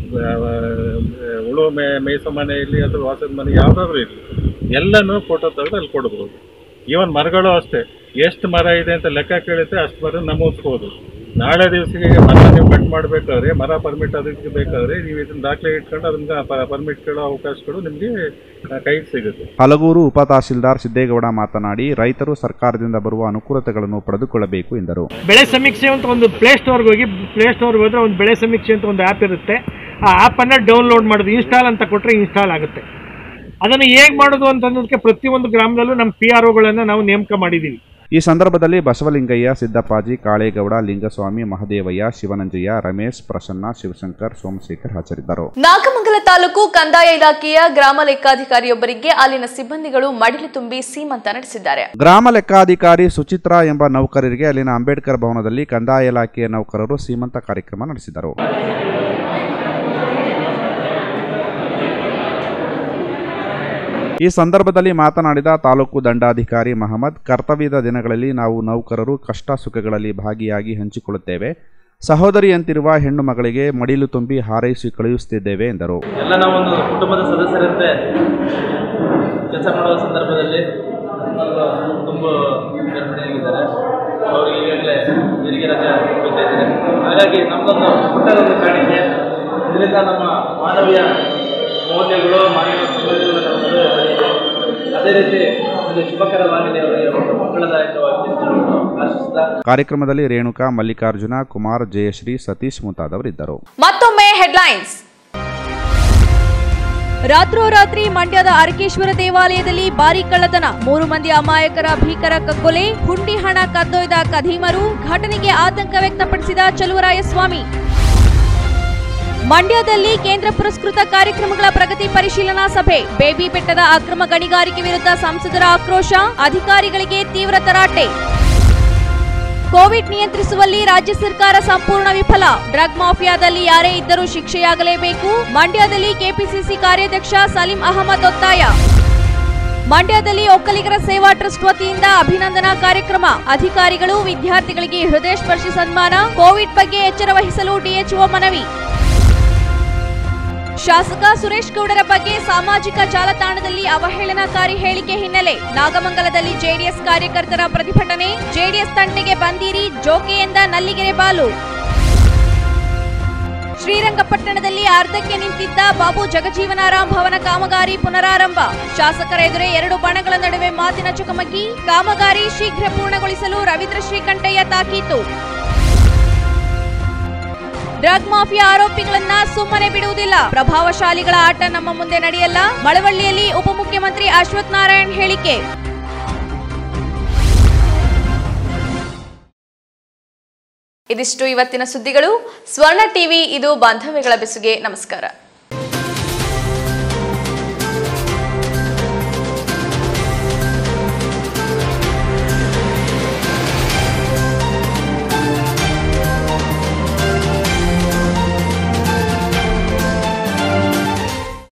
ಉಳು ಮೇ ಮೇಯಿಸೋ ಮನೆ ಇರಲಿ ಅಥವಾ ವಾಸದ ಮನೆ ಯಾವುದಾದ್ರೂ ಇರಲಿ ಎಲ್ಲನೂ ಫೋಟೋ ತೆಗೆದು ಅಲ್ಲಿ ಕೊಡ್ಬೋದು ಈವನ್ ಮರಗಳು ಅಷ್ಟೇ ಎಷ್ಟು ಮರ ಇದೆ ಅಂತ ಲೆಕ್ಕ ಕೇಳುತ್ತೆ ಅಷ್ಟು ಮರ ನಮೂದಿಸ್ಬೋದು ನಾಳೆ ದಿವಸಕ್ಕೆ ಮರ ನೀವು ಕಟ್ ಮಾಡಬೇಕಾದ್ರೆ ಮರ ಪರ್ಮಿಟ್ ಅದಕ್ಕೆ ಬೇಕಾದ್ರೆ ನೀವು ಇದನ್ನ ದಾಖಲೆ ಇಟ್ಕೊಂಡು ಅದನ್ನ ಪರ್ಮಿಟ್ ಕೇಳೋ ಅವಕಾಶಗಳು ನಿಮಗೆ ಕೈಗೆ ಸಿಗುತ್ತೆ ಹಲಗೂರು ಉಪ ತಹಸೀಲ್ದಾರ್ ಸಿದ್ದೇಗೌಡ ಮಾತನಾಡಿ ರೈತರು ಸರ್ಕಾರದಿಂದ ಬರುವ ಅನುಕೂಲತೆಗಳನ್ನು ಪಡೆದುಕೊಳ್ಳಬೇಕು ಎಂದರು ಬೆಳೆ ಸಮೀಕ್ಷೆ ಅಂತ ಒಂದು ಪ್ಲೇ ಸ್ಟೋರ್ಗೆ ಹೋಗಿ ಪ್ಲೇ ಸ್ಟೋರ್ಗೆ ಹೋದ್ರೆ ಒಂದು ಬೆಳೆ ಸಮೀಕ್ಷೆ ಅಂತ ಒಂದು ಆ್ಯಪ್ ಇರುತ್ತೆ ಆ ಆ್ಯಪನ್ನು ಡೌನ್ಲೋಡ್ ಮಾಡೋದು ಇನ್ಸ್ಟಾಲ್ ಅಂತ ಕೊಟ್ಟರೆ ಇನ್ಸ್ಟಾಲ್ ಆಗುತ್ತೆ ಅದನ್ನು ಹೇಗೆ ಮಾಡೋದು ಅಂತ ಅನ್ನೋದಕ್ಕೆ ಪ್ರತಿಯೊಂದು ಗ್ರಾಮದಲ್ಲೂ ನಮ್ಮ ಪಿ ಆರ್ ಒಗಳನ್ನು ನಾವು ನೇಮಕ ಮಾಡಿದ್ದೀವಿ ಈ ಸಂದರ್ಭದಲ್ಲಿ ಬಸವಲಿಂಗಯ್ಯ ಸಿದ್ದಪ್ಪಾಜಿ ಕಾಳೇಗೌಡ ಲಿಂಗಸ್ವಾಮಿ ಮಹದೇವಯ್ಯ ಶಿವನಂಜಯ್ಯ ರಮೇಶ್ ಪ್ರಸನ್ನ ಶಿವಶಂಕರ್ ಸೋಮಶೇಖರ್ ಹಾಜರಿದ್ದರು ನಾಗಮಂಗಲ ತಾಲೂಕು ಕಂದಾಯ ಇಲಾಖೆಯ ಗ್ರಾಮ ಲೆಕ್ಕಾಧಿಕಾರಿಯೊಬ್ಬರಿಗೆ ಅಲ್ಲಿನ ಸಿಬ್ಬಂದಿಗಳು ಮಡಿಲು ತುಂಬಿ ಸೀಮಂತ ನಡೆಸಿದ್ದಾರೆ ಗ್ರಾಮ ಲೆಕ್ಕಾಧಿಕಾರಿ ಸುಚಿತ್ರಾ ಎಂಬ ನೌಕರರಿಗೆ ಅಲ್ಲಿನ ಅಂಬೇಡ್ಕರ್ ಭವನದಲ್ಲಿ ಕಂದಾಯ ಇಲಾಖೆಯ ನೌಕರರು ಸೀಮಂತ ಕಾರ್ಯಕ್ರಮ ನಡೆಸಿದರು ಈ ಸಂದರ್ಭದಲ್ಲಿ ಮಾತನಾಡಿದ ತಾಲೂಕು ದಂಡಾಧಿಕಾರಿ ಮಹಮ್ಮದ್ ಕರ್ತವ್ಯದ ದಿನಗಳಲ್ಲಿ ನಾವು ನೌಕರರು ಕಷ್ಟ ಸುಖಗಳಲ್ಲಿ ಭಾಗಿಯಾಗಿ ಹಂಚಿಕೊಳ್ಳುತ್ತೇವೆ ಸಹೋದರಿಯಂತಿರುವ ಹೆಣ್ಣು ಮಗಳಿಗೆ ಮಡಿಲು ತುಂಬಿ ಹಾರೈಸಿ ಕಳುಹಿಸುತ್ತಿದ್ದೇವೆ ಎಂದರು ಎಲ್ಲ ನಾವೊಂದು ಕುಟುಂಬದ ಸದಸ್ಯರಂತೆ ಕೆಲಸ ಮಾಡುವ ಸಂದರ್ಭದಲ್ಲಿ ತುಂಬ ಗರ್ಭಿಣಿಯಾಗಿದ್ದಾರೆ ಅವರು ಈಗಾಗಲೇ ಹೆರಿಗೆ ರಜೆ ಹೋಗ್ತಾ ಇದ್ದಾರೆ ಹಾಗಾಗಿ ನಮ್ಮದೊಂದು ಪುಟ್ಟದೊಂದು ಕಾಣಿಕೆ ಇದರಿಂದ ನಮ್ಮ ಮಾನವೀಯ ಮೌಲ್ಯಗಳು ಮಾನವ ಸಂಬಂಧಗಳು ನಮ್ಮಲ್ಲಿ ಬೆಳೆದಿದೆ ಅದೇ ರೀತಿ ಒಂದು ಶುಭಕರವಾಗಿದೆ ಅವರಿಗೆ ಒಂದು ಮಂಗಳದಾಯಕವಾಗಿದೆ ಅಂತ ಹೇಳ್ಬಿಟ್ಟು ಆಶಿಸ್ತಾ ಕಾರ್ಯಕ್ರಮದಲ್ಲಿ ರೇಣುಕಾ ಮಲ್ಲಿಕಾರ್ಜುನ ಕುಮಾರ್ ಜಯಶ್ರೀ ಸತೀಶ್ ಮುಂತಾದವರಿದ್ದರು ಮತ್ತೊಮ್ಮೆ ಹೆಡ್ಲೈನ್ಸ್ ರಾತ್ರೋರಾತ್ರಿ ಮಂಡ್ಯದ ಅರಕೇಶ್ವರ ದೇವಾಲಯದಲ್ಲಿ ಭಾರೀ ಕಳ್ಳತನ ಮೂರು ಮಂದಿ ಅಮಾಯಕರ ಭೀಕರ ಕಗ್ಗೊಲೆ ಹುಂಡಿ ಹಣ ಕದ್ದೊಯ್ದ ಕದೀಮರು ಘಟನೆಗೆ ಆತಂಕ ವ್ಯಕ್ತಪಡಿಸಿದ ಚಲುವರಾಯಸ್ವಾಮಿ ಮಂಡ್ಯದಲ್ಲಿ ಕೇಂದ್ರ ಪುರಸ್ಕೃತ ಕಾರ್ಯಕ್ರಮಗಳ ಪ್ರಗತಿ ಪರಿಶೀಲನಾ ಸಭೆ ಬೇಬಿ ಬೆಟ್ಟದ ಅಕ್ರಮ ಗಣಿಗಾರಿಕೆ ವಿರುದ್ಧ ಸಂಸದರ ಆಕ್ರೋಶ ಅಧಿಕಾರಿಗಳಿಗೆ ತೀವ್ರ ತರಾಟೆ ಕೋವಿಡ್ ನಿಯಂತ್ರಿಸುವಲ್ಲಿ ರಾಜ್ಯ ಸರ್ಕಾರ ಸಂಪೂರ್ಣ ವಿಫಲ ಡ್ರಗ್ ಮಾಫಿಯಾದಲ್ಲಿ ಯಾರೇ ಇದ್ದರೂ ಶಿಕ್ಷೆಯಾಗಲೇಬೇಕು ಮಂಡ್ಯದಲ್ಲಿ ಕೆಪಿಸಿಸಿ ಕಾರ್ಯಾಧ್ಯಕ್ಷ ಸಲೀಂ ಅಹಮದ್ ಒತ್ತಾಯ ಮಂಡ್ಯದಲ್ಲಿ ಒಕ್ಕಲಿಗರ ಸೇವಾ ಟ್ರಸ್ಟ್ ವತಿಯಿಂದ ಅಭಿನಂದನಾ ಕಾರ್ಯಕ್ರಮ ಅಧಿಕಾರಿಗಳು ವಿದ್ಯಾರ್ಥಿಗಳಿಗೆ ಹೃದಯ ಸ್ಪರ್ಶಿ ಸನ್ಮಾನ ಕೋವಿಡ್ ಬಗ್ಗೆ ಎಚ್ಚರ ವಹಿಸಲು ಡಿಎಚ್ಒ ಮನವಿ ಶಾಸಕ ಸುರೇಶ್ ಗೌಡರ ಬಗ್ಗೆ ಸಾಮಾಜಿಕ ಜಾಲತಾಣದಲ್ಲಿ ಅವಹೇಳನಕಾರಿ ಹೇಳಿಕೆ ಹಿನ್ನೆಲೆ ನಾಗಮಂಗಲದಲ್ಲಿ ಜೆಡಿಎಸ್ ಕಾರ್ಯಕರ್ತರ ಪ್ರತಿಭಟನೆ ಜೆಡಿಎಸ್ ತಂಟೆಗೆ ಬಂದಿರಿ ಜೋಕೆಯಿಂದ ನಲ್ಲಿಗೆರೆ ಬಾಲು ಶ್ರೀರಂಗಪಟ್ಟಣದಲ್ಲಿ ಅರ್ಧಕ್ಕೆ ನಿಂತಿದ್ದ ಬಾಬು ಜಗಜೀವನಾರಾಮ್ ಭವನ ಕಾಮಗಾರಿ ಪುನರಾರಂಭ ಶಾಸಕರ ಎದುರೇ ಎರಡು ಬಣಗಳ ನಡುವೆ ಮಾತಿನ ಚಕಮಕಿ ಕಾಮಗಾರಿ ಶೀಘ್ರ ಪೂರ್ಣಗೊಳಿಸಲು ರವೀಂದ್ರ ಶ್ರೀಕಂಠಯ್ಯ ತಾಕೀತು ಡ್ರಗ್ ಮಾಫಿಯಾ ಆರೋಪಿಗಳನ್ನ ಸುಮ್ಮನೆ ಬಿಡುವುದಿಲ್ಲ ಪ್ರಭಾವಶಾಲಿಗಳ ಆಟ ನಮ್ಮ ಮುಂದೆ ನಡೆಯಲ್ಲ ಮಳವಳ್ಳಿಯಲ್ಲಿ ಉಪಮುಖ್ಯಮಂತ್ರಿ ಅಶ್ವಥ್ ನಾರಾಯಣ್ ಹೇಳಿಕೆ ಇದಿಷ್ಟು ಇವತ್ತಿನ ಸುದ್ದಿಗಳು ಸ್ವರ್ಣ ಟಿವಿ ಇದು ಬಾಂಧವ್ಯಗಳ ಬೆಸುಗೆ ನಮಸ್ಕಾರ